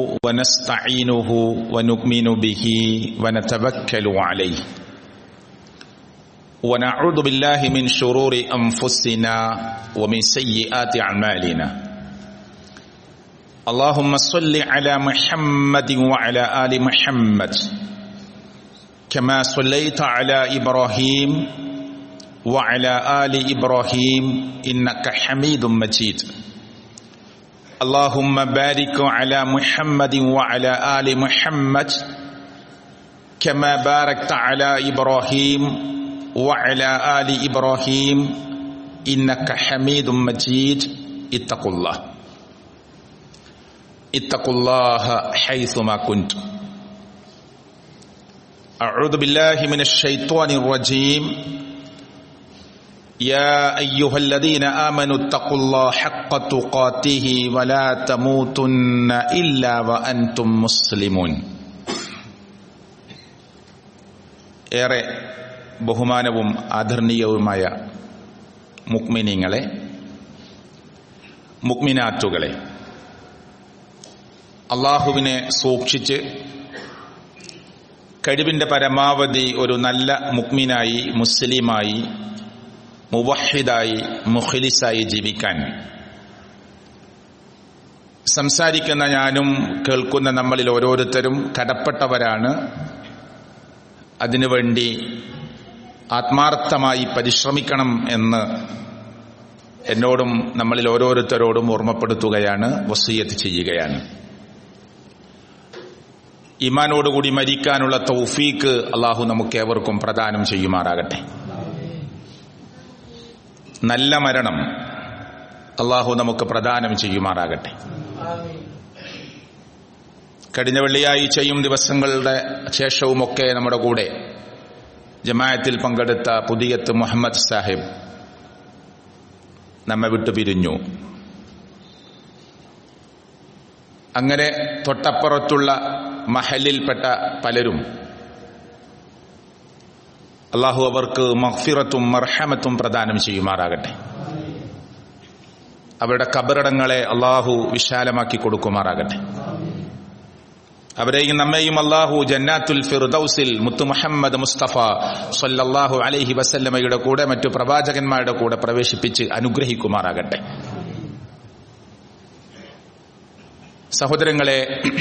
ونستعينه ونؤمن به ونتوكل عليه ونعوذ بالله من شرور انفسنا ومن سيئات اعمالنا اللهم صل على محمد وعلى ال محمد كما صليت على ابراهيم وعلى ال ابراهيم انك حميد مجيد اللهم بارك على محمد وعلى ال محمد كما باركت على ابراهيم وعلى ال ابراهيم انك حميد مجيد اتقوا الله اتقوا الله حيثما كنتم اعوذ بالله من الشيطان الرجيم يا ايها الذين امنوا اتقوا الله حق تقاته ولا تموتن الا وانتم مسلمون ഏറെ ബഹുമാനവും ആദരണീയവുമായ മുക്മിനിങ്ങളെ മുക്മിനാറ്റുകളെ അള്ളാഹുവിനെ സൂക്ഷിച്ച് കഴിവിന്റെ പരമാവധി ഒരു നല്ല മുക്മിനായി മുസ്ലിമായി മുവഹിദായി മുഖലിസായി ജീവിക്കാൻ സംസാരിക്കുന്ന ഞാനും കേൾക്കുന്ന നമ്മളിൽ ഓരോരുത്തരും കടപ്പെട്ടവരാണ് അതിനുവേണ്ടി ആത്മാർത്ഥമായി പരിശ്രമിക്കണം എന്ന് എന്നോടും നമ്മളിൽ ഓരോരുത്തരോടും ഓർമ്മപ്പെടുത്തുകയാണ് വസീയത്ത് ചെയ്യുകയാണ് ഇമാനോടുകൂടി മരിക്കാനുള്ള തൗഫീക്ക് അള്ളാഹു നമുക്ക് ഏവർക്കും പ്രദാനം ചെയ്യുമാറാകട്ടെ നല്ല മരണം അള്ളാഹു നമുക്ക് പ്രദാനം ചെയ്യുമാറാകട്ടെ കഴിഞ്ഞ വെള്ളിയാഴ്ചയും ദിവസങ്ങളുടെ ശേഷവുമൊക്കെ നമ്മുടെ കൂടെ ജമായത്തിൽ പങ്കെടുത്ത പുതിയത്ത് മുഹമ്മദ് സാഹിബ് നമ്മെ വിട്ടു പിരിഞ്ഞു അങ്ങനെ തൊട്ടപ്പുറത്തുള്ള മഹലിൽപ്പെട്ട പലരും അള്ളാഹു അവർക്ക് മഹ്ഫിറത്തും മർഹമത്തും പ്രദാനം ചെയ്യുമാറാകട്ടെ അവരുടെ കബറിടങ്ങളെ അള്ളാഹു വിശാലമാക്കി കൊടുക്കുമാറാകട്ടെ അവരെയും നമ്മയും അള്ളാഹു ജന്നാത്തുൽ ഫിർദൌസിൽ മുത്തു മുഹമ്മദ് മുസ്തഫ സല്ലല്ലാഹു അലൈഹി വസല്ലമയുടെ കൂടെ മറ്റു പ്രവാചകന്മാരുടെ കൂടെ പ്രവേശിപ്പിച്ച് അനുഗ്രഹിക്കുമാറാകട്ടെ സഹോദരങ്ങളെ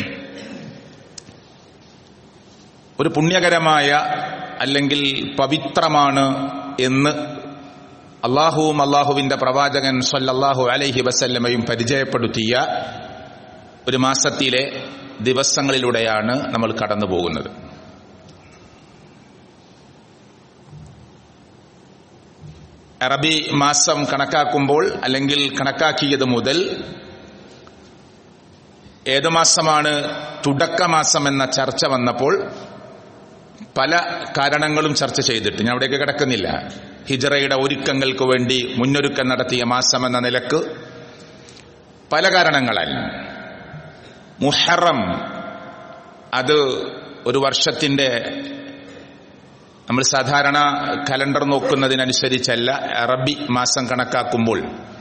ഒരു പുണ്യകരമായ അല്ലെങ്കിൽ പവിത്രമാണ് എന്ന് അള്ളാഹുവും അള്ളാഹുവിന്റെ പ്രവാചകൻ സല്ലല്ലാഹു അലൈഹി വസല്ലമയും പരിചയപ്പെടുത്തിയ ഒരു മാസത്തിലെ ദിവസങ്ങളിലൂടെയാണ് നമ്മൾ കടന്നു പോകുന്നത് അറബി മാസം കണക്കാക്കുമ്പോൾ അല്ലെങ്കിൽ കണക്കാക്കിയത് മുതൽ ഏതു മാസമാണ് തുടക്കമാസം എന്ന ചർച്ച വന്നപ്പോൾ പല കാരണങ്ങളും ചർച്ച ചെയ്തിട്ട് ഞാൻ അവിടേക്ക് കിടക്കുന്നില്ല ഹിജറയുടെ ഒരുക്കങ്ങൾക്ക് വേണ്ടി മുന്നൊരുക്കം നടത്തിയ മാസം എന്ന നിലക്ക് പല കാരണങ്ങളാൽ മുഹറം അത് ഒരു വർഷത്തിന്റെ നമ്മൾ സാധാരണ കലണ്ടർ നോക്കുന്നതിനനുസരിച്ചല്ല അറബി മാസം കണക്കാക്കുമ്പോൾ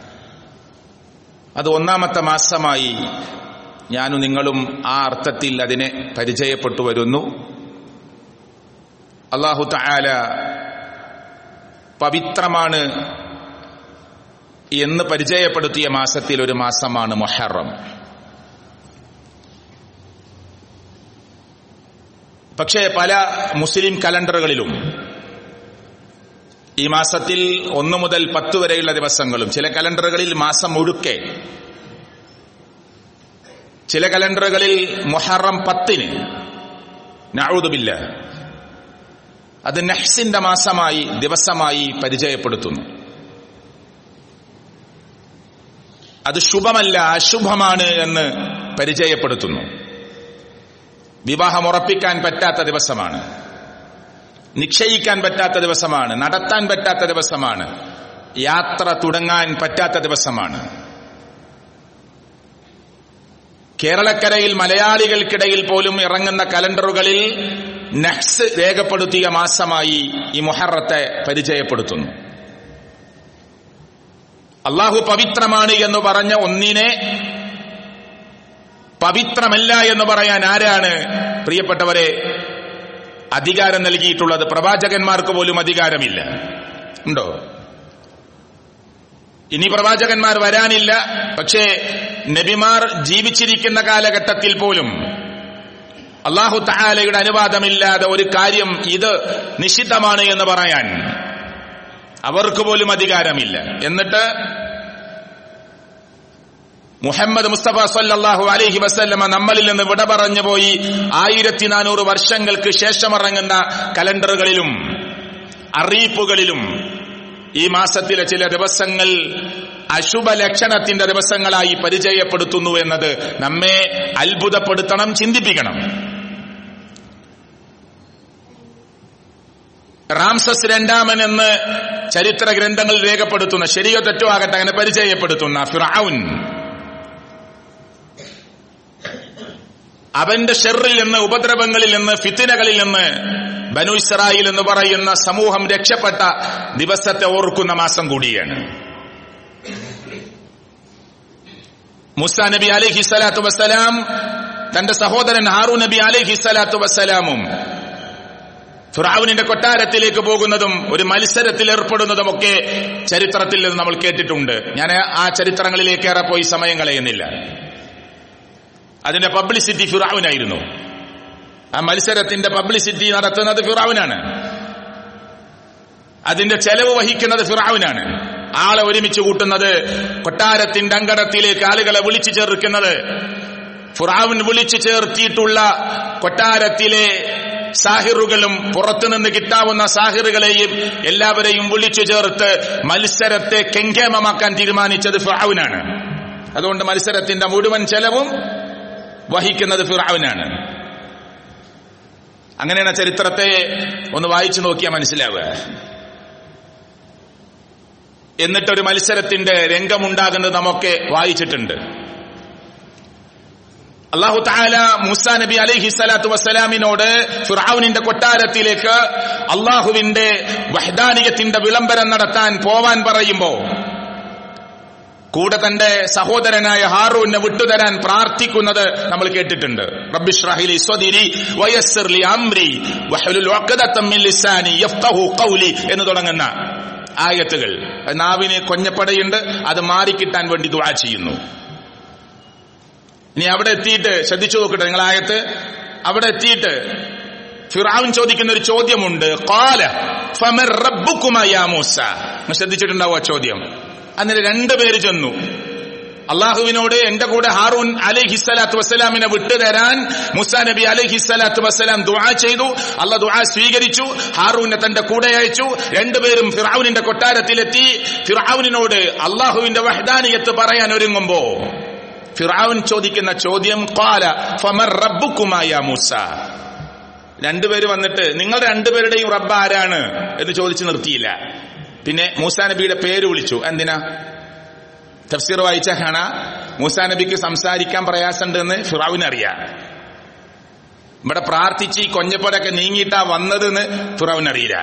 അത് ഒന്നാമത്തെ മാസമായി ഞാനും നിങ്ങളും ആ അർത്ഥത്തിൽ അതിനെ പരിചയപ്പെട്ടു വരുന്നു അള്ളാഹു താല പവിത്രമാണ് എന്ന് പരിചയപ്പെടുത്തിയ മാസത്തിൽ ഒരു മാസമാണ് മൊഹറം പക്ഷേ പല മുസ്ലിം കലണ്ടറുകളിലും ഈ മാസത്തിൽ ഒന്നു മുതൽ പത്ത് വരെയുള്ള ദിവസങ്ങളും ചില കലണ്ടറുകളിൽ മാസം മുഴുക്കെ ചില കലണ്ടറുകളിൽ മൊഹറം പത്തിന് നഴുതുമില്ല അത് നഹ്സിന്റെ മാസമായി ദിവസമായി പരിചയപ്പെടുത്തുന്നു അത് ശുഭമല്ല അശുഭമാണ് എന്ന് പരിചയപ്പെടുത്തുന്നു വിവാഹം ഉറപ്പിക്കാൻ പറ്റാത്ത ദിവസമാണ് നിശ്ചയിക്കാൻ പറ്റാത്ത ദിവസമാണ് നടത്താൻ പറ്റാത്ത ദിവസമാണ് യാത്ര തുടങ്ങാൻ പറ്റാത്ത ദിവസമാണ് കേരളക്കരയിൽ മലയാളികൾക്കിടയിൽ പോലും ഇറങ്ങുന്ന കലണ്ടറുകളിൽ നഹ്സ് രേഖപ്പെടുത്തിയ മാസമായി ഈ മുഹറത്തെ പരിചയപ്പെടുത്തുന്നു അള്ളാഹു പവിത്രമാണ് എന്ന് പറഞ്ഞ ഒന്നിനെ പവിത്രമല്ല എന്ന് പറയാൻ ആരാണ് പ്രിയപ്പെട്ടവരെ അധികാരം നൽകിയിട്ടുള്ളത് പ്രവാചകന്മാർക്ക് പോലും അധികാരമില്ല ഉണ്ടോ ഇനി പ്രവാചകന്മാർ വരാനില്ല പക്ഷേ നബിമാർ ജീവിച്ചിരിക്കുന്ന കാലഘട്ടത്തിൽ പോലും അള്ളാഹു താലയുടെ അനുവാദമില്ലാതെ ഒരു കാര്യം ഇത് നിഷിദ്ധമാണ് എന്ന് പറയാൻ അവർക്ക് പോലും അധികാരമില്ല എന്നിട്ട് മുഹമ്മദ് മുസ്തഫ സല്ലാഹു അലഹി വസല്ലമ നമ്മളിൽ നിന്ന് വിട പറഞ്ഞു പോയി ആയിരത്തി നാനൂറ് വർഷങ്ങൾക്ക് ശേഷമിറങ്ങുന്ന കലണ്ടറുകളിലും അറിയിപ്പുകളിലും ഈ മാസത്തിലെ ചില ദിവസങ്ങൾ അശുഭ ലക്ഷണത്തിന്റെ ദിവസങ്ങളായി പരിചയപ്പെടുത്തുന്നു എന്നത് നമ്മെ അത്ഭുതപ്പെടുത്തണം ചിന്തിപ്പിക്കണം റാംസസ് രണ്ടാമൻ എന്ന് ചരിത്ര ഗ്രന്ഥങ്ങൾ രേഖപ്പെടുത്തുന്ന ശരിയോ തെറ്റോ ആകട്ടെ അങ്ങനെ പരിചയപ്പെടുത്തുന്ന ഫിറൌൻ അവന്റെ ഷെറിൽ നിന്ന് ഉപദ്രവങ്ങളിൽ നിന്ന് ഫിത്തിനകളിൽ നിന്ന് ബനു ഇസ്രായിൽ എന്ന് പറയുന്ന സമൂഹം രക്ഷപ്പെട്ട ദിവസത്തെ ഓർക്കുന്ന മാസം കൂടിയാണ് മുസ നബി അലഹി സ്വലാത്തു വസ്സലാം തന്റെ സഹോദരൻ ഹാറു നബി അലഹി സ്വലാത്തു വസ്സലാമും ഫിറാവുനിന്റെ കൊട്ടാരത്തിലേക്ക് പോകുന്നതും ഒരു മത്സരത്തിൽ ഏർപ്പെടുന്നതും ഒക്കെ ചരിത്രത്തിൽ നിന്ന് നമ്മൾ കേട്ടിട്ടുണ്ട് ഞാൻ ആ ചരിത്രങ്ങളിലേക്കേറെ പോയി സമയം കളയുന്നില്ല അതിന്റെ പബ്ലിസിറ്റി ഫിറാവുനായിരുന്നു ആ മത്സരത്തിന്റെ പബ്ലിസിറ്റി നടത്തുന്നത് ഫിറാവുനാണ് അതിന്റെ ചെലവ് വഹിക്കുന്നത് ഫിറാവുനാണ് ആളെ ഒരുമിച്ച് കൂട്ടുന്നത് കൊട്ടാരത്തിന്റെ അങ്കണത്തിലേക്ക് ആളുകളെ വിളിച്ചു ചേർക്കുന്നത് ഫിറാവുൻ വിളിച്ചു ചേർത്തിയിട്ടുള്ള കൊട്ടാരത്തിലെ സാഹിറുകളും പുറത്തുനിന്ന് കിട്ടാവുന്ന സാഹിറുകളെയും എല്ലാവരെയും വിളിച്ചു ചേർത്ത് മത്സരത്തെ കെങ്കേമമാക്കാൻ തീരുമാനിച്ചത് ഫിറാവുനാണ് അതുകൊണ്ട് മത്സരത്തിന്റെ മുഴുവൻ ചെലവും വഹിക്കുന്നത് ഫിറാവിനാണ് അങ്ങനെയാണ് ചരിത്രത്തെ ഒന്ന് വായിച്ചു നോക്കിയാൽ മനസ്സിലാവുക എന്നിട്ടൊരു മത്സരത്തിന്റെ രംഗമുണ്ടാകുന്നത് നമുക്ക് വായിച്ചിട്ടുണ്ട് അള്ളാഹു താല മുസ നബി അലൈഹി സ്വലാത്തു വസ്സലാമിനോട് ഫിറാവുനിന്റെ കൊട്ടാരത്തിലേക്ക് അള്ളാഹുവിന്റെ വഹദാനിയത്തിന്റെ വിളംബരം നടത്താൻ പോവാൻ പറയുമ്പോ കൂടെ തന്റെ സഹോദരനായ ഹാറൂനെ വിട്ടുതരാൻ പ്രാർത്ഥിക്കുന്നത് നമ്മൾ കേട്ടിട്ടുണ്ട് റബ്ബിഷ്റഹിലി സ്വദിരി വയസ്സിർലി അംരി വഹലുൽ ഉഖദത്തം മിൻ ലിസാനി യഫ്ഖഹു ഖൗലി എന്ന് തുടങ്ങുന്ന ആയത്തുകൾ നാവിന് കൊഞ്ഞപ്പടയുണ്ട് അത് മാറിക്കിട്ടാൻ വേണ്ടി ദുആ ചെയ്യുന്നു ഇനി അവിടെ എത്തിയിട്ട് ശ്രദ്ധിച്ചു നോക്കട്ടെ നിങ്ങൾ ആയത്ത് അവിടെ എത്തിയിട്ട് ഫിറാവുൻ ചോദിക്കുന്ന ഒരു ചോദ്യമുണ്ട് ഖാല ഫമർ റബ്ബുക്കുമാ യാ മൂസ നിങ്ങൾ ശ്രദ്ധിച്ചിട്ടുണ്ടാവും ആ ചോദ്യം എന്നിട്ട് രണ്ടുപേര് ചെന്നു അള്ളാഹുവിനോട് എന്റെ കൂടെ ഹാറൂൻ അലൈഹി സ്വലാത്തു വസ്സലാമിനെ വിട്ടുതരാൻ മുസാ നബി അലൈഹി സ്വലാത്തു വസ്സലാം ദുആ ചെയ്തു അല്ല ദുആ സ്വീകരിച്ചു ഹാറൂനെ തന്റെ കൂടെ അയച്ചു രണ്ടുപേരും ഫിറാവുനിന്റെ കൊട്ടാരത്തിലെത്തി ഫിറാവുനിനോട് അള്ളാഹുവിന്റെ വഹദാനിയത്ത് പറയാൻ ഒരുങ്ങുമ്പോ ഫിറാവുൻ ചോദിക്കുന്ന ചോദ്യം ഖാല ഫമർ റബ്ബുക്കുമായ മൂസ രണ്ടുപേര് വന്നിട്ട് നിങ്ങൾ രണ്ടുപേരുടെയും റബ്ബ് ആരാണ് എന്ന് ചോദിച്ചു നിർത്തിയില്ല പിന്നെ മൂസാ നബിയുടെ പേര് വിളിച്ചു എന്തിനാ തഫ്സീർ വായിച്ച കാണ മൂസാ നബിക്ക് സംസാരിക്കാൻ പ്രയാസമുണ്ടെന്ന് ഫിറാവിന് അറിയാം ഇവിടെ പ്രാർത്ഥിച്ച് ഈ കൊഞ്ഞപ്പോലൊക്കെ നീങ്ങിയിട്ടാ വന്നതെന്ന് ഫിറാവിന് അറിയില്ല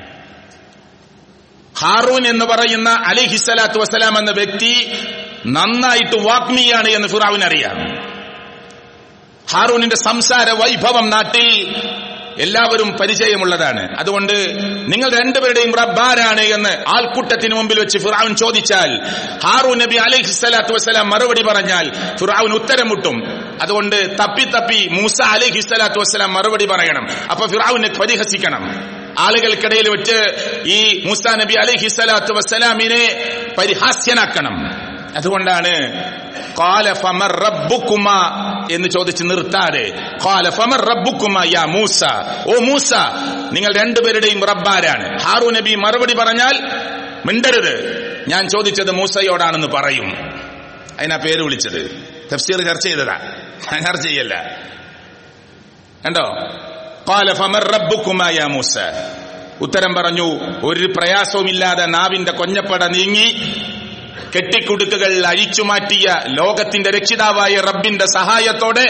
ഹാറൂൻ എന്ന് പറയുന്ന അലിഹിസ്സലാത്തു വസ്സലാം എന്ന വ്യക്തി നന്നായിട്ട് വാഗ്മിയാണ് എന്ന് ഫിറാവിന് അറിയാം ഹാറൂനിന്റെ സംസാര വൈഭവം നാട്ടിൽ എല്ലാവരും പരിചയമുള്ളതാണ് അതുകൊണ്ട് നിങ്ങൾ രണ്ടുപേരുടെയും റബ്ബാരാണ് എന്ന് ആൾക്കൂട്ടത്തിന് മുമ്പിൽ വെച്ച് ഫിറാവുൻ ചോദിച്ചാൽ ഹാറൂ നബി അലൈഹി സ്വലാത്തു വസ്സലാം മറുപടി പറഞ്ഞാൽ ഫിറാവുൻ ഉത്തരം മുട്ടും അതുകൊണ്ട് തപ്പി തപ്പി മൂസ അലൈഹി സ്വലാത്തു വസ്സലാം മറുപടി പറയണം അപ്പൊ ഫിറാവുനെ പരിഹസിക്കണം ആളുകൾക്കിടയിൽ വെച്ച് ഈ മൂസ നബി അലൈഹി സ്വലാത്തു വസ്സലാമിനെ പരിഹാസ്യനാക്കണം അതുകൊണ്ടാണ് കാല ഫമർ റബ്ബുക്കുമ എന്ന് ചോദിച്ച് നിർത്താതെ കാല ഫമർ റബ്ബുക്കുമ യാ മൂസ ഓ മൂസ നിങ്ങൾ രണ്ടുപേരുടെയും റബ്ബാരാണ് ഹാറൂ നബി മറുപടി പറഞ്ഞാൽ മിണ്ടരുത് ഞാൻ ചോദിച്ചത് മൂസയോടാണെന്ന് പറയും അതിനാ പേര് വിളിച്ചത് തഫ്സീർ ചർച്ച ചെയ്തതാ ഞാൻ ചർച്ച ചെയ്യല്ല കണ്ടോ കാല ഫമർ റബ്ബുക്കുമ യാ മൂസ ഉത്തരം പറഞ്ഞു ഒരു പ്രയാസവുമില്ലാതെ നാവിന്റെ കൊഞ്ഞപ്പട നീങ്ങി കെട്ടിക്കുടുക്കുകൾ അഴിച്ചുമാറ്റിയ ലോകത്തിന്റെ രക്ഷിതാവായ റബ്ബിന്റെ സഹായത്തോടെ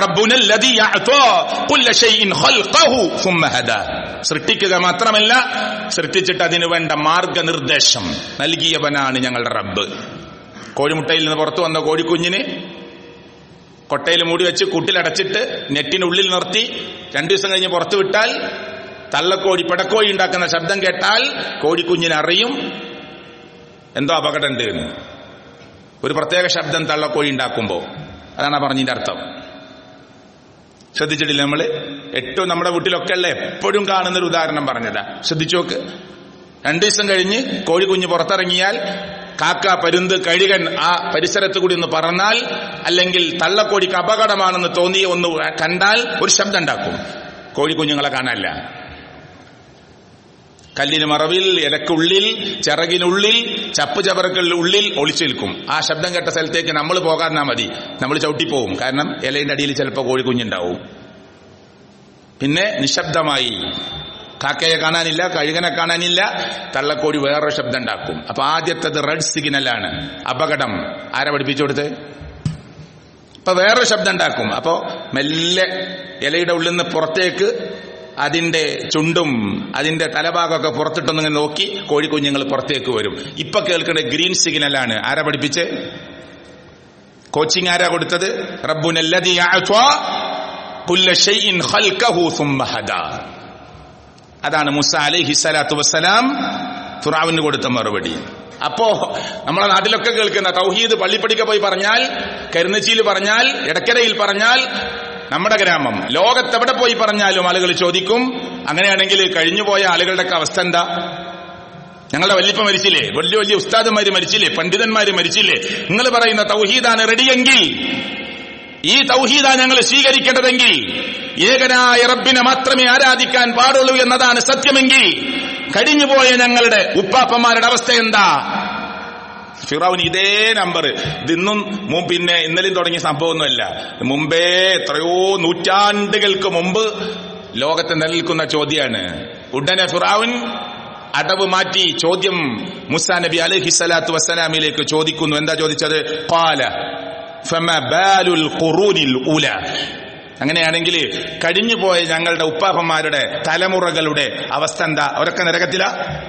സൃഷ്ടിക്കുക മാത്രമല്ല സൃഷ്ടിച്ചിട്ട് അതിനു വേണ്ട മാർഗനിർദ്ദേശം നൽകിയവനാണ് ഞങ്ങളുടെ റബ്ബ് കോഴിമുട്ടയിൽ നിന്ന് പുറത്തു വന്ന കോഴിക്കുഞ്ഞിന് കൊട്ടയിൽ മൂടി വെച്ച് കൂട്ടിലടച്ചിട്ട് നെറ്റിനുള്ളിൽ നിർത്തി രണ്ടു ദിവസം കഴിഞ്ഞ് പുറത്തു വിട്ടാൽ തള്ളക്കോഴി പിടക്കോഴി ഉണ്ടാക്കുന്ന ശബ്ദം കേട്ടാൽ കോഴിക്കുഞ്ഞിന് അറിയും എന്തോ അപകടമുണ്ട് എന്ന് ഒരു പ്രത്യേക ശബ്ദം തള്ളക്കോഴി ഉണ്ടാക്കുമ്പോൾ അതാണ് ആ പറഞ്ഞതിന്റെ അർത്ഥം ശ്രദ്ധിച്ചിട്ടില്ല നമ്മള് ഏറ്റവും നമ്മുടെ വീട്ടിലൊക്കെ ഉള്ള എപ്പോഴും കാണുന്ന ഒരു ഉദാഹരണം പറഞ്ഞതാ ശ്രദ്ധിച്ചു നോക്ക് രണ്ടു ദിവസം കഴിഞ്ഞ് കോഴിക്കുഞ്ഞ് പുറത്തിറങ്ങിയാൽ കാക്ക പരുന്ത് കഴുകൻ ആ പരിസരത്ത് കൂടി ഒന്ന് പറന്നാൽ അല്ലെങ്കിൽ തള്ളക്കോഴിക്ക് അപകടമാണെന്ന് തോന്നി ഒന്ന് കണ്ടാൽ ഒരു ശബ്ദം ഉണ്ടാക്കും കോഴിക്കുഞ്ഞുങ്ങളെ കാണാനില്ല കല്ലിന് മറവിൽ ഇലക്കുള്ളിൽ ചിറകിനുള്ളിൽ ചപ്പ് ചവറുകളുടെ ഉള്ളിൽ ഒളിച്ചു നിൽക്കും ആ ശബ്ദം കേട്ട സ്ഥലത്തേക്ക് നമ്മൾ പോകാതിരുന്നാൽ മതി നമ്മൾ ചവിട്ടിപ്പോവും കാരണം ഇലയുടെ അടിയിൽ ചിലപ്പോൾ കോഴിക്കുഞ്ഞുണ്ടാവും പിന്നെ നിശബ്ദമായി കാക്കയെ കാണാനില്ല കഴുകനെ കാണാനില്ല തള്ളക്കോഴി വേറൊരു ശബ്ദം ഉണ്ടാക്കും അപ്പൊ ആദ്യത്തത് റെഡ് സിഗ്നലാണ് അപകടം ആരാ പഠിപ്പിച്ചു കൊടുത്ത് അപ്പൊ വേറൊരു ശബ്ദം ഉണ്ടാക്കും അപ്പോ മെല്ലെ ഇലയുടെ ഉള്ളിൽ നിന്ന് പുറത്തേക്ക് അതിന്റെ ചുണ്ടും അതിന്റെ തലഭാഗമൊക്കെ പുറത്തിട്ടൊന്നിങ്ങനെ നോക്കി കോഴിക്കുഞ്ഞുങ്ങൾ പുറത്തേക്ക് വരും ഇപ്പൊ കേൾക്കേണ്ട ഗ്രീൻ സിഗ്നലാണ് ആരാ പഠിപ്പിച്ച് കോച്ചിങ് ആരാ കൊടുത്തത് റബ്ബുനല്ലദീ അഅ്താ കുല്ല ഷൈഇൻ ഖൽഖഹു സുമ്മ ഹദാ അതാണ് മുസ അലൈഹി സ്വലാത്തു വസ്സലാം ഫിറാവിന് കൊടുത്ത മറുപടി അപ്പോ നമ്മളെ നാട്ടിലൊക്കെ കേൾക്കുന്ന തൗഹീദ് പള്ളിപ്പടിക്ക പോയി പറഞ്ഞാൽ കരുന്നച്ചിയിൽ പറഞ്ഞാൽ ഇടക്കരയിൽ പറഞ്ഞാൽ നമ്മുടെ ഗ്രാമം ലോകത്തെവിടെ പോയി പറഞ്ഞാലും ആളുകൾ ചോദിക്കും അങ്ങനെയാണെങ്കിൽ കഴിഞ്ഞുപോയ ആളുകളുടെയൊക്കെ അവസ്ഥ എന്താ ഞങ്ങളുടെ വല്യപ്പ മരിച്ചില്ലേ വലിയ വലിയ ഉസ്താദന്മാര് മരിച്ചില്ലേ പണ്ഡിതന്മാര് മരിച്ചില്ലേ നിങ്ങൾ പറയുന്ന തൗഹീദാണ് റെഡിയെങ്കിൽ ഈ തൗഹീദ ഞങ്ങൾ സ്വീകരിക്കേണ്ടതെങ്കിൽ ഏകനായ റബ്ബിനെ മാത്രമേ ആരാധിക്കാൻ പാടുള്ളൂ എന്നതാണ് സത്യമെങ്കിൽ കഴിഞ്ഞുപോയ ഞങ്ങളുടെ ഉപ്പാപ്പന്മാരുടെ അവസ്ഥ എന്താ ഫിറാവിന് ഇതേ നമ്പർ ഇതിന്നും മു- പിന്നെ ഇന്നലെയും തുടങ്ങിയ സംഭവമൊന്നുമല്ല മുമ്പേ എത്രയോ നൂറ്റാണ്ടുകൾക്ക് മുമ്പ് ലോകത്ത് നിലനിൽക്കുന്ന ചോദ്യമാണ് ഉടനെ ഫിറാവിൻ അടവ് മാറ്റി ചോദ്യം മുസാ നബി അലഹി സ്വലാത്തു വസ്സലാമിലേക്ക് ചോദിക്കുന്നു എന്താ ചോദിച്ചത് പാല ഫമ ബാലുൽ ഖുറൂനിൽ ഉല അങ്ങനെയാണെങ്കിൽ കഴിഞ്ഞുപോയ ഞങ്ങളുടെ ഉപ്പാപ്പന്മാരുടെ തലമുറകളുടെ അവസ്ഥ എന്താ അവരൊക്കെ നരകത്തില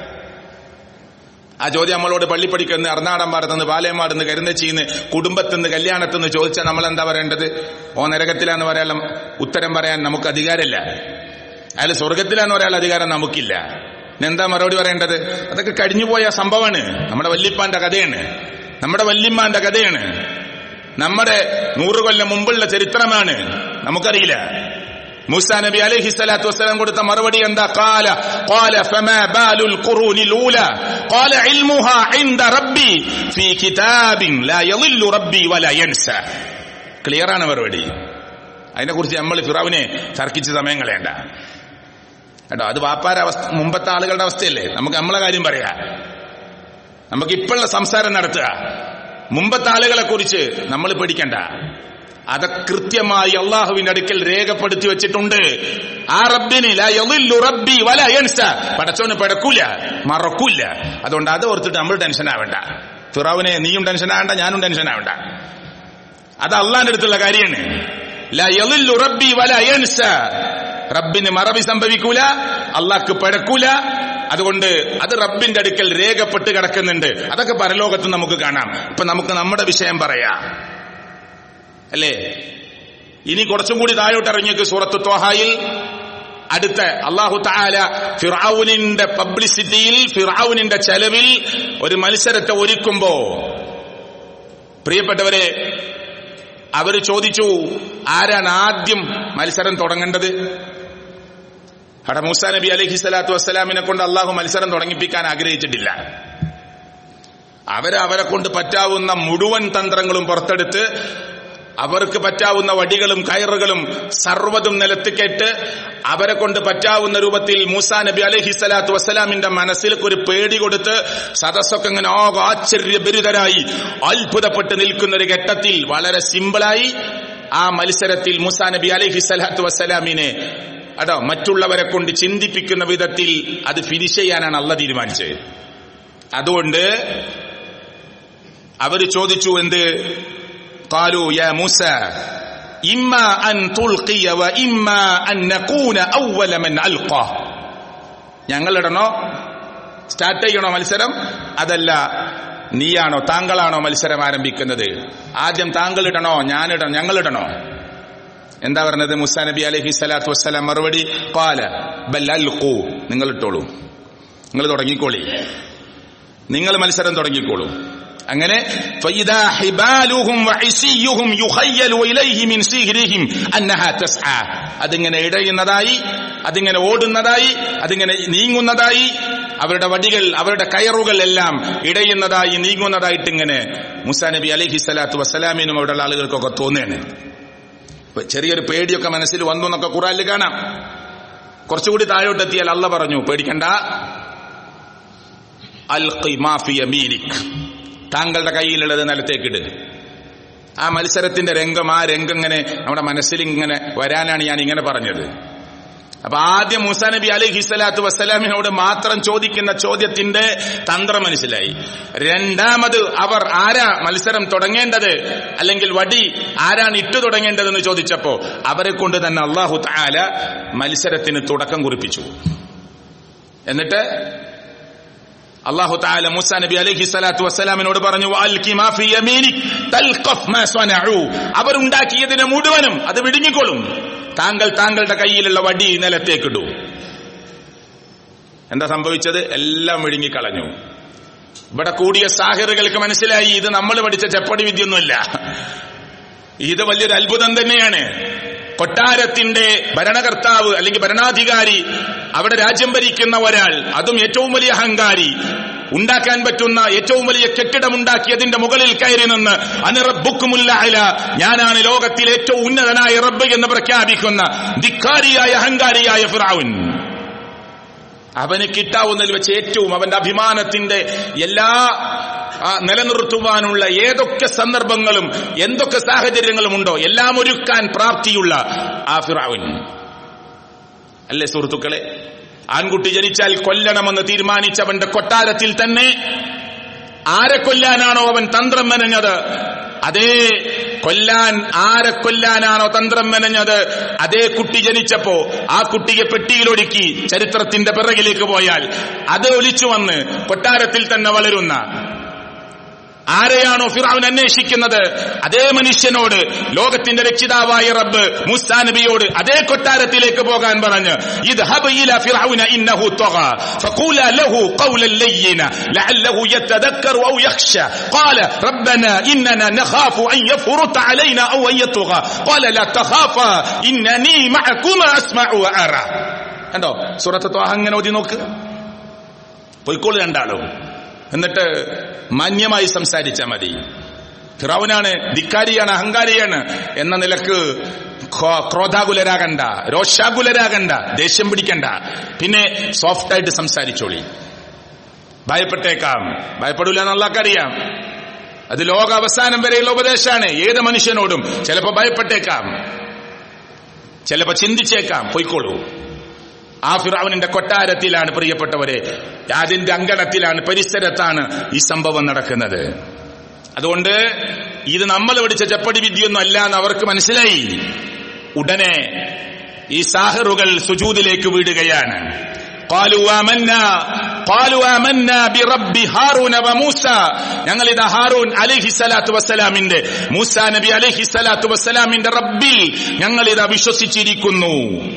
ആ ചോദ്യം നമ്മളോട് പള്ളിപ്പടിക്കുന്ന എറണാടമ്പാടത്തുനിന്ന് പാലയമാടുന്ന് കരുന്നച്ചിന്ന് കുടുംബത്തിന്ന് കല്യാണത്തിന്ന് ചോദിച്ചാൽ നമ്മൾ എന്താ പറയേണ്ടത് ഓ നരകത്തിലാന്ന് പറയാൻ ഉത്തരം പറയാൻ നമുക്ക് അധികാരമില്ല അയാൾ സ്വർഗത്തിലാന്ന് പറയാൻ അധികാരം നമുക്കില്ല ഇനി എന്താ മറുപടി പറയേണ്ടത് അതൊക്കെ കഴിഞ്ഞുപോയ സംഭവമാണ് നമ്മുടെ വല്യപ്പാന്റെ കഥയാണ് നമ്മുടെ വല്യമ്മാന്റെ കഥയാണ് നമ്മുടെ നൂറ് കൊല്ലം മുമ്പുള്ള ചരിത്രമാണ് നമുക്കറിയില്ല മൂസാ നബി അലൈഹി സ്വലാത്തു വസ്സലാം കൊടുത്ത മറുപടി എന്താ قال قال فما بال القرون الاولى قال علمها عند ربي في كتاب لا يضل ربي ولا ينسى ക്ലിയർ ആണ് മറുപടി അതിനെക്കുറിച്ച് നമ്മൾ ഫിറാവിനെ തർക്കിച്ച സമയം കളയണ്ട കേട്ടോ അത് വാപ്പാര അവസ്ഥ മുമ്പത്തെ ആളുകളുടെ അവസ്ഥയല്ലേ നമുക്ക് നമ്മളെ കാര്യം പറയാ നമുക്ക് ഇപ്പോഴുള്ള സംസാരം നടത്തുക മുമ്പത്തെ ആളുകളെ കുറിച്ച് നമ്മൾ പേടിക്കണ്ട അത് കൃത്യമായി അള്ളാഹുവിന്റെ അടുക്കൽ രേഖപ്പെടുത്തി വെച്ചിട്ടുണ്ട് ആ റബ്ബിന് ലാ യളില്ലു റബ്ബി വല യൻസ പടച്ചോന് പിടക്കൂല മറക്കൂല അതുകൊണ്ട് അത് ഓർത്തിട്ട് നമ്മൾ ടെൻഷൻ ആവണ്ട ഫിറാവിനെ നീയും ടെൻഷൻ ആവണ്ട ഞാനും ടെൻഷൻ ആവണ്ട അത് അള്ളാന്റെ അടുത്തുള്ള കാര്യമാണ് ലാ യളില്ലു റബ്ബി വല യൻസ റബ്ബിന് മറവി സംഭവിക്കൂല അള്ളാഹ്ക്ക് പിഴക്കൂല അതുകൊണ്ട് അത് റബ്ബിന്റെ അടുക്കൽ രേഖപ്പെട്ട് കിടക്കുന്നുണ്ട് അതൊക്കെ പരലോകത്ത് നമുക്ക് കാണാം ഇപ്പൊ നമുക്ക് നമ്മുടെ വിഷയം പറയാം അല്ലേ ഇനി കുറച്ചും കൂടി താഴോട്ട് ഇറങ്ങിയേക്ക് സൂറത്ത് ത്വഹായിൽ അടുത്ത അള്ളാഹു താല ഫിറാവുനിന്റെ പബ്ലിസിറ്റിയിൽ ഫിറാവുനിന്റെ ചെലവിൽ ഒരു മത്സരത്തെ ഒരുക്കുമ്പോ പ്രിയപ്പെട്ടവരെ അവര് ചോദിച്ചു ആരാണ് ആദ്യം മത്സരം തുടങ്ങേണ്ടത് അവിടെ മൂസാ നബി അലഹി സ്വലാത്തു വസ്സലാമിനെ കൊണ്ട് അള്ളാഹു മത്സരം തുടങ്ങിപ്പിക്കാൻ ആഗ്രഹിച്ചിട്ടില്ല അവര് അവരെ കൊണ്ട് പറ്റാവുന്ന മുഴുവൻ തന്ത്രങ്ങളും പുറത്തെടുത്ത് അവർക്ക് പറ്റാവുന്ന വടികളും കയറുകളും സർവ്വതും നിലത്തിക്കെട്ട് അവരെ കൊണ്ട് പറ്റാവുന്ന രൂപത്തിൽ മൂസാ നബി അലഹി സ്വലാത്തു വസ്സലാമിന്റെ മനസ്സിലേക്ക് ഒരു പേടി കൊടുത്ത് സദസ്സൊക്കെ ഇങ്ങനെ ആകെ ആശ്ചര്യഭരിതരായി അത്ഭുതപ്പെട്ട് നിൽക്കുന്ന ഒരു ഘട്ടത്തിൽ വളരെ സിമ്പിളായി ആ മത്സരത്തിൽ മൂസാ നബി അലഹി സ്വലാത്തു വസ്സലാമിനെ അടോ മറ്റുള്ളവരെ കൊണ്ട് ചിന്തിപ്പിക്കുന്ന വിധത്തിൽ അത് ഫിനിഷ് ചെയ്യാനാണ് അള്ള തീരുമാനിച്ചത് അതുകൊണ്ട് അവര് ചോദിച്ചു എന്ത് قالوا يا موسى إما أن تلقي وإما أن نكون أول من ألقى ഞങ്ങൾ ഇടണോ സ്റ്റാർട്ട് ചെയ്യണോ മത്സരം അതല്ല നീയാണോ താങ്കളാണോ മത്സരം ആരംഭിക്കുന്നത് ആദ്യം താങ്കൾ ഇടണോ ഞാനിടണോ ഞങ്ങളിടണോ എന്താ പറഞ്ഞത് മുസാ നബി അലഹി സ്വലാത്തു വസ്സലാം മറുപടി പാല ബല്ലു നിങ്ങൾ ഇട്ടോളൂ നിങ്ങൾ തുടങ്ങിക്കോളി നിങ്ങൾ മത്സരം തുടങ്ങിക്കോളൂ അങ്ങനെ فإذا حبالهم وعصيهم يخيل إليه من سحرهم أنها تسعى അതിങ്ങനെ ഇടയുന്നതായി അതിങ്ങനെ ഓടുന്നതായി അതിങ്ങനെ നീങ്ങുന്നതായി അവരുടെ വടികൾ അവരുടെ കയറുകൾ എല്ലാം ഇടയുന്നതായി നീങ്ങുന്നതായിട്ട് ഇങ്ങനെ മുസാ നബി അലൈഹി സ്വലാത്തു വസ്സലാമിനും അവിടെയുള്ള ആളുകൾക്കൊക്കെ തോന്നുകയാണ് ഇപ്പൊ ചെറിയൊരു പേടിയൊക്കെ മനസ്സിൽ വന്നു എന്നൊക്കെ ഖുറാനിൽ കാണാം കുറച്ചുകൂടി താഴോട്ടെത്തിയാൽ അല്ല പറഞ്ഞു പേടിക്കണ്ട അൽഖി മാഫി യമീനിക് താങ്കളുടെ കയ്യിലുള്ളത് നിലത്തേക്കിട് ആ മത്സരത്തിന്റെ രംഗം ആ രംഗം ഇങ്ങനെ നമ്മുടെ മനസ്സിൽ ഇങ്ങനെ വരാനാണ് ഞാൻ ഇങ്ങനെ പറഞ്ഞത് അപ്പൊ ആദ്യം മൂസാ നബി അലൈഹി സ്വലാത്തു വസ്സലാമിനോട് മാത്രം ചോദിക്കുന്ന ചോദ്യത്തിന്റെ തന്ത്രം മനസ്സിലായി രണ്ടാമത് അവർ ആരാ മത്സരം തുടങ്ങേണ്ടത് അല്ലെങ്കിൽ വടി ആരാണ് ഇട്ടു തുടങ്ങേണ്ടതെന്ന് ചോദിച്ചപ്പോ അവരെ കൊണ്ട് തന്നെ അള്ളാഹു താല മത്സരത്തിന് തുടക്കം കുറിപ്പിച്ചു എന്നിട്ട് അള്ളാഹു താല മുസാ നബി അലൈഹി സ്വലാത്തു വസ്സലാമിനോട് പറഞ്ഞു "വഅൽഖി മാ ഫീ യമീനിക് തൽഖഫ് മാ സ്വനഉ." അവരുണ്ടാക്കിയതിനെ മുഴുവനും അത് വിഴുങ്ങിക്കൊള്ളും താങ്കൾ താങ്കളുടെ കയ്യിലുള്ള വടി നിലത്തേക്കിടൂ എന്താ സംഭവിച്ചത് എല്ലാം വിഴുങ്ങിക്കളഞ്ഞു ഇവിടെ കൂടിയ സാഹിറുകൾക്ക് മനസ്സിലായി ഇത് നമ്മൾ പഠിച്ച ചെപ്പടി വിദ്യൊന്നുമില്ല ഇത് വലിയൊരു അത്ഭുതം തന്നെയാണ് കൊട്ടാരത്തിന്റെ ഭരണകർത്താവ് അല്ലെങ്കിൽ ഭരണാധികാരി അവിടെ രാജ്യം ഭരിക്കുന്ന ഒരാൾ അതും ഏറ്റവും വലിയ അഹങ്കാരി ഉണ്ടാക്കാൻ പറ്റുന്ന ഏറ്റവും വലിയ കെട്ടിടമുണ്ടാക്കിയതിന്റെ മുകളിൽ കയറി നിന്ന് അനിറബുക്കുമുല്ല ഞാനാണ് ലോകത്തിൽ ഏറ്റവും ഉന്നതനായ റബ്ബ് എന്ന് പ്രഖ്യാപിക്കുന്ന ധിക്കാരിയായ അഹങ്കാരിയായ ഫിറാവുൻ അവന് കിട്ടാവുന്നതിൽ വെച്ച് ഏറ്റവും അവന്റെ അഭിമാനത്തിന്റെ എല്ലാ ആ, നിലനിർത്തുവാനുള്ള ഏതൊക്കെ സന്ദർഭങ്ങളും എന്തൊക്കെ സാഹചര്യങ്ങളും ഉണ്ടോ എല്ലാം ഒരുക്കാൻ പ്രാപ്തിയുള്ള ആ ഫിറാവുൻ അല്ലേ സുഹൃത്തുക്കളെ ആൺകുട്ടി ജനിച്ചാൽ കൊല്ലണമെന്ന് തീരുമാനിച്ചവന്റെ കൊട്ടാരത്തിൽ തന്നെ ആരെ കൊല്ലാനാണോ അവൻ തന്ത്രം മെനഞ്ഞത് അതേ കൊല്ലാൻ ആരെ കൊല്ലാനാണോ തന്ത്രം മെനഞ്ഞത് അതേ കുട്ടി ജനിച്ചപ്പോ ആ കുട്ടിയെ പെട്ടിയിലൊടുക്കി ചരിത്രത്തിന്റെ പിറകിലേക്ക് പോയാൽ അത് ഒലിച്ചു വന്ന് കൊട്ടാരത്തിൽ തന്നെ വളരുന്ന ആരെയാണോ ഫിറാവിൻ അന്വേഷിക്കുന്നത് അതേ മനുഷ്യനോട് ലോകത്തിന്റെ രക്ഷിതാവായ റബ്ബ് മുസാ നബിയോട് അതേ കൊട്ടാരത്തിലേക്ക് പോകാൻ പറഞ്ഞ് ഇത് ഫിറഔന ഇന്നഹു طغى فقولا له قولا لينا لعله يتذكر او يخشى قال ربنا اننا نخاف ان يفرط علينا او ان يطغى قال لا تخافا انني معكما اسمع وارى കണ്ടോ സൂറത്ത് ത്വാഹ അങ്ങനെ ഓതി നോക്ക് പൊയ്ക്കോളൂ രണ്ടാളും എന്നിട്ട് മാന്യമായി സംസാരിച്ചാൽ മതി ഫിറൌനാണ് ധിക്കാരിയാണ് അഹങ്കാരിയാണ് എന്ന നിലക്ക് ഖോ- ക്രോധാകുലരാകണ്ട രോഷാകുലരാകണ്ട ദേഷ്യം പിടിക്കണ്ട പിന്നെ സോഫ്റ്റ് ആയിട്ട് സംസാരിച്ചോളി ഭയപ്പെട്ടേക്കാം ഭയപ്പെടൂല എന്നുള്ളവർക്കറിയാം അത് ലോക അവസാനം വരെയുള്ള ഉപദേശമാണ് ഏത് മനുഷ്യനോടും ചിലപ്പോ ഭയപ്പെട്ടേക്കാം ചിലപ്പോ ചിന്തിച്ചേക്കാം പൊയ്ക്കോളൂ ആ ഫിറാവിനിന്റെ കൊട്ടാരത്തിലാണ് പ്രിയപ്പെട്ടവരെ അതിന്റെ അങ്കണത്തിലാണ് പരിസരത്താണ് ഈ സംഭവം നടക്കുന്നത് അതുകൊണ്ട് ഇത് നമ്മൾ പഠിച്ച ചെപ്പടി വിദ്യയൊന്നും അല്ല എന്ന് അവർക്ക് മനസ്സിലായി ഉടനെ ഈ സാഹറുകൾ സുജൂദിലേക്ക് വീടുകയാണ് قالوا آمنا قالوا آمنا برب هارون وموسى ഞങ്ങൾ ഇത് ഹാറൂൻ അലൈഹി സ്വലാത്തു വസ്സലാമിന്റെ മൂസ നബി അലൈഹി സ്വലാത്തു വസ്സലാമിന്റെ റബ്ബിൽ ഞങ്ങൾ ഇത് വിശ്വസിച്ചിരിക്കുന്നു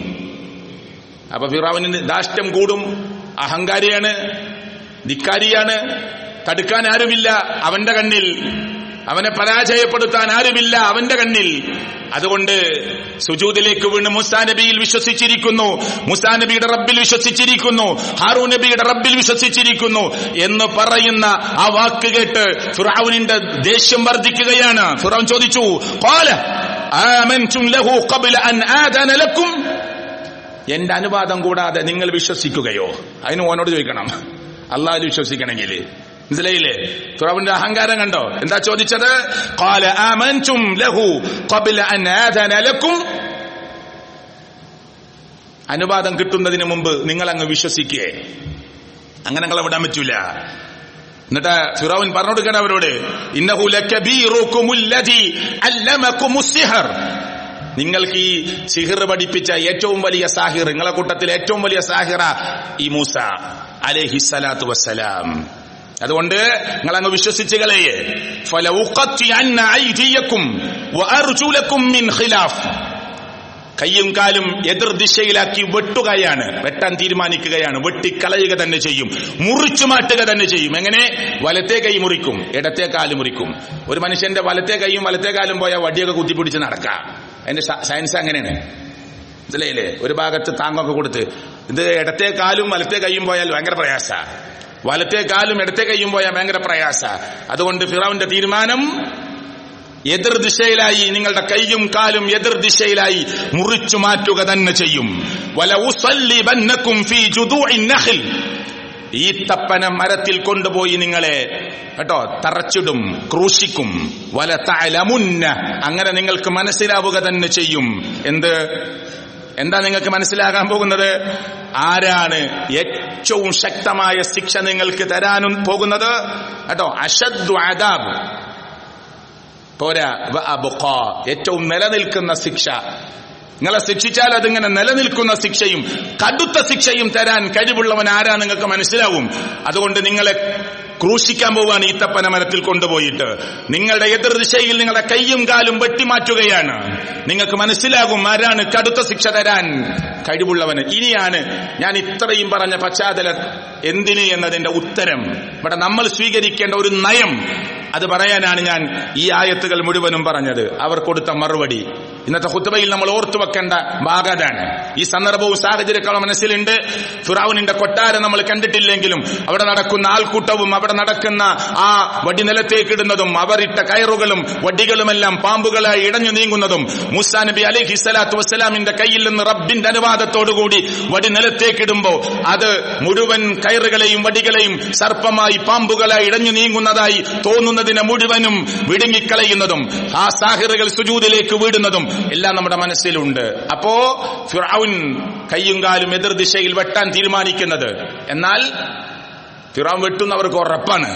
അപ്പൊ ഫിറാവിന് ദാഷ്ട്യം കൂടും അഹങ്കാരിയാണ് ധിക്കാരിയാണ് തടുക്കാൻ ആരുമില്ല അവന്റെ കണ്ണിൽ അവനെ പരാജയപ്പെടുത്താൻ ആരുമില്ല അവന്റെ കണ്ണിൽ അതുകൊണ്ട് സുജൂദിലേക്ക് വീണ് മുസാ നബിയിൽ വിശ്വസിച്ചിരിക്കുന്നു മുസാ നബിയുടെ റബ്ബിൽ വിശ്വസിച്ചിരിക്കുന്നു ഹാറൂ നബിയുടെ റബ്ബിൽ വിശ്വസിച്ചിരിക്കുന്നു എന്ന് പറയുന്ന ആ വാക്ക് കേട്ട് ഫിറാവുനിന്റെ ദേഷ്യം വർദ്ധിക്കുകയാണ് ഫിറാവുൻ ചോദിച്ചു "ഖാല ആമൻതും ലഹു ഖബ്ല അൻ ആദന ലക്കും എന്റെ അനുവാദം കൂടാതെ നിങ്ങൾ വിശ്വസിക്കുകയോ അതിന് ഓനോട് ചോദിക്കണം അള്ളാഹിൽ വിശ്വസിക്കണമെങ്കിൽ മനസ്സിലായില്ലേ ഫിറൗന്റെ അഹങ്കാരം കണ്ടോ എന്താ ചോദിച്ചത് ഖാല ആമൻതും ലഹു ഖബ്ല അൻ ആദന ലക്കും അനുവാദം കിട്ടുന്നതിന് മുമ്പ് നിങ്ങൾ അങ്ങ് വിശ്വസിക്കേ അങ്ങനെ നിങ്ങളെ വിടാൻ പറ്റൂല എന്നിട്ട് ഫിറോൻ പറഞ്ഞു കൊടുക്കണം അവരോട് ഇന്നഹു ലകബീറുകുമുല്ലദി അല്ലമകുമുസ് സിഹർ നിങ്ങൾക്ക് ഈ സിഹിർ പഠിപ്പിച്ച ഏറ്റവും വലിയ സാഹിർ നിങ്ങളെ കൂട്ടത്തിൽ ഏറ്റവും വലിയ സാഹിറ ഈ മൂസ അലൈഹി സ്വലാത്തു വസ്സലാം അതുകൊണ്ട് നിങ്ങൾ അങ്ങ് വിശ്വസിച്ച് കളയേ ഫലൗഖത്തിഅന്ന ഐദിയക്കും വഅർജുലക്കും മിൻ ഖിലാഫ് കയ്യും കാലും എതിർ ദിശയിലാക്കി വെട്ടുകയാണ് വെട്ടാൻ തീരുമാനിക്കുകയാണ് വെട്ടിക്കളയുക തന്നെ ചെയ്യും മുറിച്ചു മാറ്റുക തന്നെ ചെയ്യും എങ്ങനെ വലത്തെ കൈ മുറിക്കും ഇടത്തെ കാല് മുറിക്കും ഒരു മനുഷ്യന്റെ വലത്തെ കൈയും വലത്തെ കാലും പോയാൽ വടിയൊക്കെ കുത്തിപ്പിടിച്ച് നടക്കാം അതിന്റെ സ- സയൻസ് അങ്ങനെയാണ് മനസ്സിലായില്ലേ ഒരു ഭാഗത്ത് താങ്ങൊക്കെ കൊടുത്ത് ഇത് ഇടത്തെ കാലും വലത്തെ കൈയും പോയാൽ ഭയങ്കര പ്രയാസ വലത്തെ കാലും ഇടത്തെ കൈയും പോയാൽ ഭയങ്കര പ്രയാസ അതുകൊണ്ട് ഫിറാവിന്റെ തീരുമാനം എതിർ ദിശയിലായി നിങ്ങളുടെ കൈയും കാലും എതിർ ദിശയിലായി മുറിച്ചു മാറ്റുക തന്നെ ചെയ്യും വല ഉസല്ലിബന്നക്കും ഫീ ജുദൂഇൻ നഖിൽ ഈ തപ്പന മരത്തിൽ കൊണ്ടുപോയി നിങ്ങളെ കേട്ടോ തറച്ചിടും ക്രൂശിക്കും വല തലമുന്ന അങ്ങനെ നിങ്ങൾക്ക് മനസ്സിലാവുക തന്നെ ചെയ്യും എന്ത് എന്താ നിങ്ങൾക്ക് മനസ്സിലാകാൻ പോകുന്നത് ആരാണ് ഏറ്റവും ശക്തമായ ശിക്ഷ നിങ്ങൾക്ക് തരാനും പോകുന്നത് കേട്ടോ അഷദ്ദു അദാബ് പോരാ വ അബ്ഖാ. ഏറ്റവും നിലനിൽക്കുന്ന ശിക്ഷ നിങ്ങളെ ശിക്ഷിച്ചാൽ അതിങ്ങനെ നിലനിൽക്കുന്ന ശിക്ഷയും കടുത്ത ശിക്ഷയും തരാൻ കഴിവുള്ളവൻ ആരാ നിങ്ങൾക്ക് മനസ്സിലാവും അതുകൊണ്ട് നിങ്ങളെ ക്രൂശിക്കാൻ പോവാണ് ഈത്തപ്പന മരത്തിൽ കൊണ്ടുപോയിട്ട് നിങ്ങളുടെ എതിർ ദിശയിൽ നിങ്ങളുടെ കൈയും കാലും വെട്ടിമാറ്റുകയാണ് നിങ്ങൾക്ക് മനസ്സിലാകും ആരാണ് കടുത്ത ശിക്ഷ തരാൻ കഴിവുള്ളവന് ഇനിയാണ് ഞാൻ ഇത്രയും പറഞ്ഞ പശ്ചാത്തല എന്തിന് എന്നതിന്റെ ഉത്തരം ഇവിടെ നമ്മൾ സ്വീകരിക്കേണ്ട ഒരു നയം അത് പറയാനാണ് ഞാൻ ഈ ആയത്തുകൾ മുഴുവനും പറഞ്ഞത് അവർ കൊടുത്ത മറുപടി ഇന്നത്തെ ഹുത്തുബയിൽ നമ്മൾ ഓർത്തു വെക്കേണ്ട ഭാഗതാണ് ഈ സന്ദർഭവും സാഹചര്യങ്ങളും മനസ്സിലുണ്ട് ഫിറാവുനിന്റെ കൊട്ടാരം നമ്മൾ കണ്ടിട്ടില്ലെങ്കിലും അവിടെ നടക്കുന്ന ആൾക്കൂട്ടവും അവിടെ നടക്കുന്ന ആ വടി നിലത്തേക്ക് ഇടുന്നതും അവരിട്ട കയറുകളും വടികളുമെല്ലാം പാമ്പുകളായി ഇടഞ്ഞു നീങ്ങുന്നതും മൂസാ നബി അലൈഹി സ്വലാത്തു വസ്സലാമിന്റെ കയ്യിൽ നിന്ന് റബ്ബിന്റെ അനുവാദത്തോടുകൂടി വടി നിലത്തേക്ക് ഇടുമ്പോ അത് മുഴുവൻ കയറുകളെയും വടികളെയും സർപ്പമായി പാമ്പുകളായി ഇടഞ്ഞു നീങ്ങുന്നതായി തോന്നുന്നതിനെ മുഴുവനും വിടുങ്ങിക്കളയുന്നതും ആ സാഹിറുകൾ സുജൂതിലേക്ക് വീടുന്നതും എല്ലാം നമ്മുടെ മനസ്സിലുണ്ട് അപ്പോ ഫിറൌൻ കയ്യും കാലും എതിർ ദിശയിൽ വെട്ടാൻ തീരുമാനിക്കുന്നത് എന്നാൽ ഫിറൌൻ വെട്ടുന്നവർക്ക് ഉറപ്പാണ്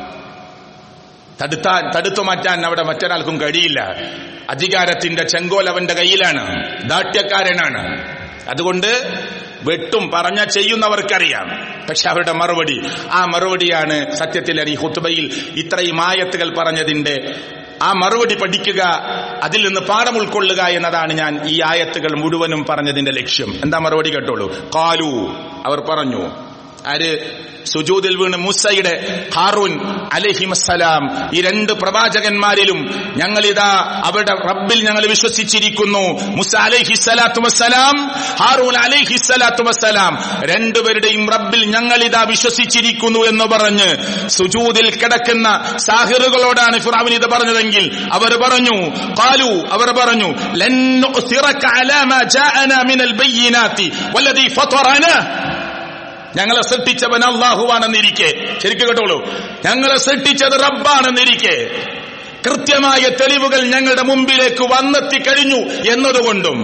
തടുത്താൻ തടുത്തു മാറ്റാൻ അവിടെ മറ്റൊരാൾക്കും കഴിയില്ല അധികാരത്തിന്റെ ചെങ്കോൽ അവന്റെ കയ്യിലാണ് ദാട്യക്കാരനാണ് അതുകൊണ്ട് വെട്ടും പറഞ്ഞ ചെയ്യുന്നവർക്കറിയാം പക്ഷെ അവരുടെ മറുപടി ആ മറുപടിയാണ് സത്യത്തിൽ ഈ ഹുത്തുബയിൽ ഇത്രയും ആയത്തുകൾ പറഞ്ഞതിന്റെ ആ മറുപടി പഠിക്കുക അതിൽ നിന്ന് പാഠം ഉൾക്കൊള്ളുക എന്നതാണ് ഞാൻ ഈ ആയത്തുകൾ മുഴുവനും പറഞ്ഞതിന്റെ ലക്ഷ്യം എന്താ മറുപടി കേട്ടോളൂ കാലു അവർ പറഞ്ഞു ആര് സുജൂദിൽ വീണ് മൂസയുടെ ഹാറൂൻ അലഹിമസ്സലാം ഈ രണ്ട് പ്രവാചകന്മാരിലും ഞങ്ങൾ ഇതാ അവരുടെ റബ്ബിൽ ഞങ്ങൾ വിശ്വസിച്ചിരിക്കുന്നു മുസ അലൈഹി സ്വലാത്തു വസ്സലാം ഹാറൂൻ അലൈഹി സ്വലാത്തു വസ്സലാം രണ്ടുപേരുടെയും റബ്ബിൽ ഞങ്ങൾ ഇതാ വിശ്വസിച്ചിരിക്കുന്നു എന്ന് പറഞ്ഞ് സുജൂദിൽ കിടക്കുന്ന സാഹിറുകളോടാണ് ഫിറാവിൻ ഇത് പറഞ്ഞതെങ്കിൽ അവർ പറഞ്ഞു കാലു അവർ പറഞ്ഞു ലൻ നുഅ്സിറക അലാ മാ ജാഅനാ മിനൽ ബയ്യിനാത്തി വല്ലദീ ഫതറനാ ഞങ്ങളെ സൃഷ്ടിച്ചവൻ അള്ളാഹുവാണെന്നിരിക്കെ ശരിക്കും കേട്ടോളൂ ഞങ്ങളെ സൃഷ്ടിച്ചത് റബ്ബാണെന്നിരിക്കെ കൃത്യമായ തെളിവുകൾ ഞങ്ങളുടെ മുമ്പിലേക്ക് വന്നെത്തി കഴിഞ്ഞു എന്നതുകൊണ്ടും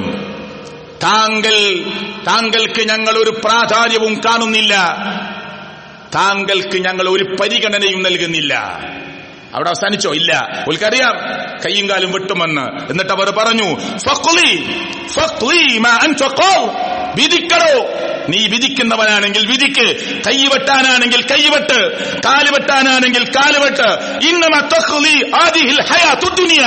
താങ്കൾ താങ്കൾക്ക് ഞങ്ങൾ ഒരു പ്രാധാന്യവും കാണുന്നില്ല താങ്കൾക്ക് ഞങ്ങൾ ഒരു പരിഗണനയും നൽകുന്നില്ല അവിടെ അവസാനിച്ചോ ഇല്ല ഓൽക്കറിയാം കയ്യും കാലും വെട്ടുമെന്ന് എന്നിട്ട് അവർ പറഞ്ഞു ഫഖ്ലി ഫഖ്ലി മാ അൻത ഖാൽ വിധിക്കടോ നീ വിധിക്കുന്നവനാണെങ്കിൽ വിധിക്ക് കൈ വെട്ടാനാണെങ്കിൽ കൈ വെട്ട് കാല് വെട്ടാനാണെങ്കിൽ കാല് വെട്ട് ഇന്നമ തഖ്ലി ആദിഹിൽ ഹയാത്തു ദുനിയ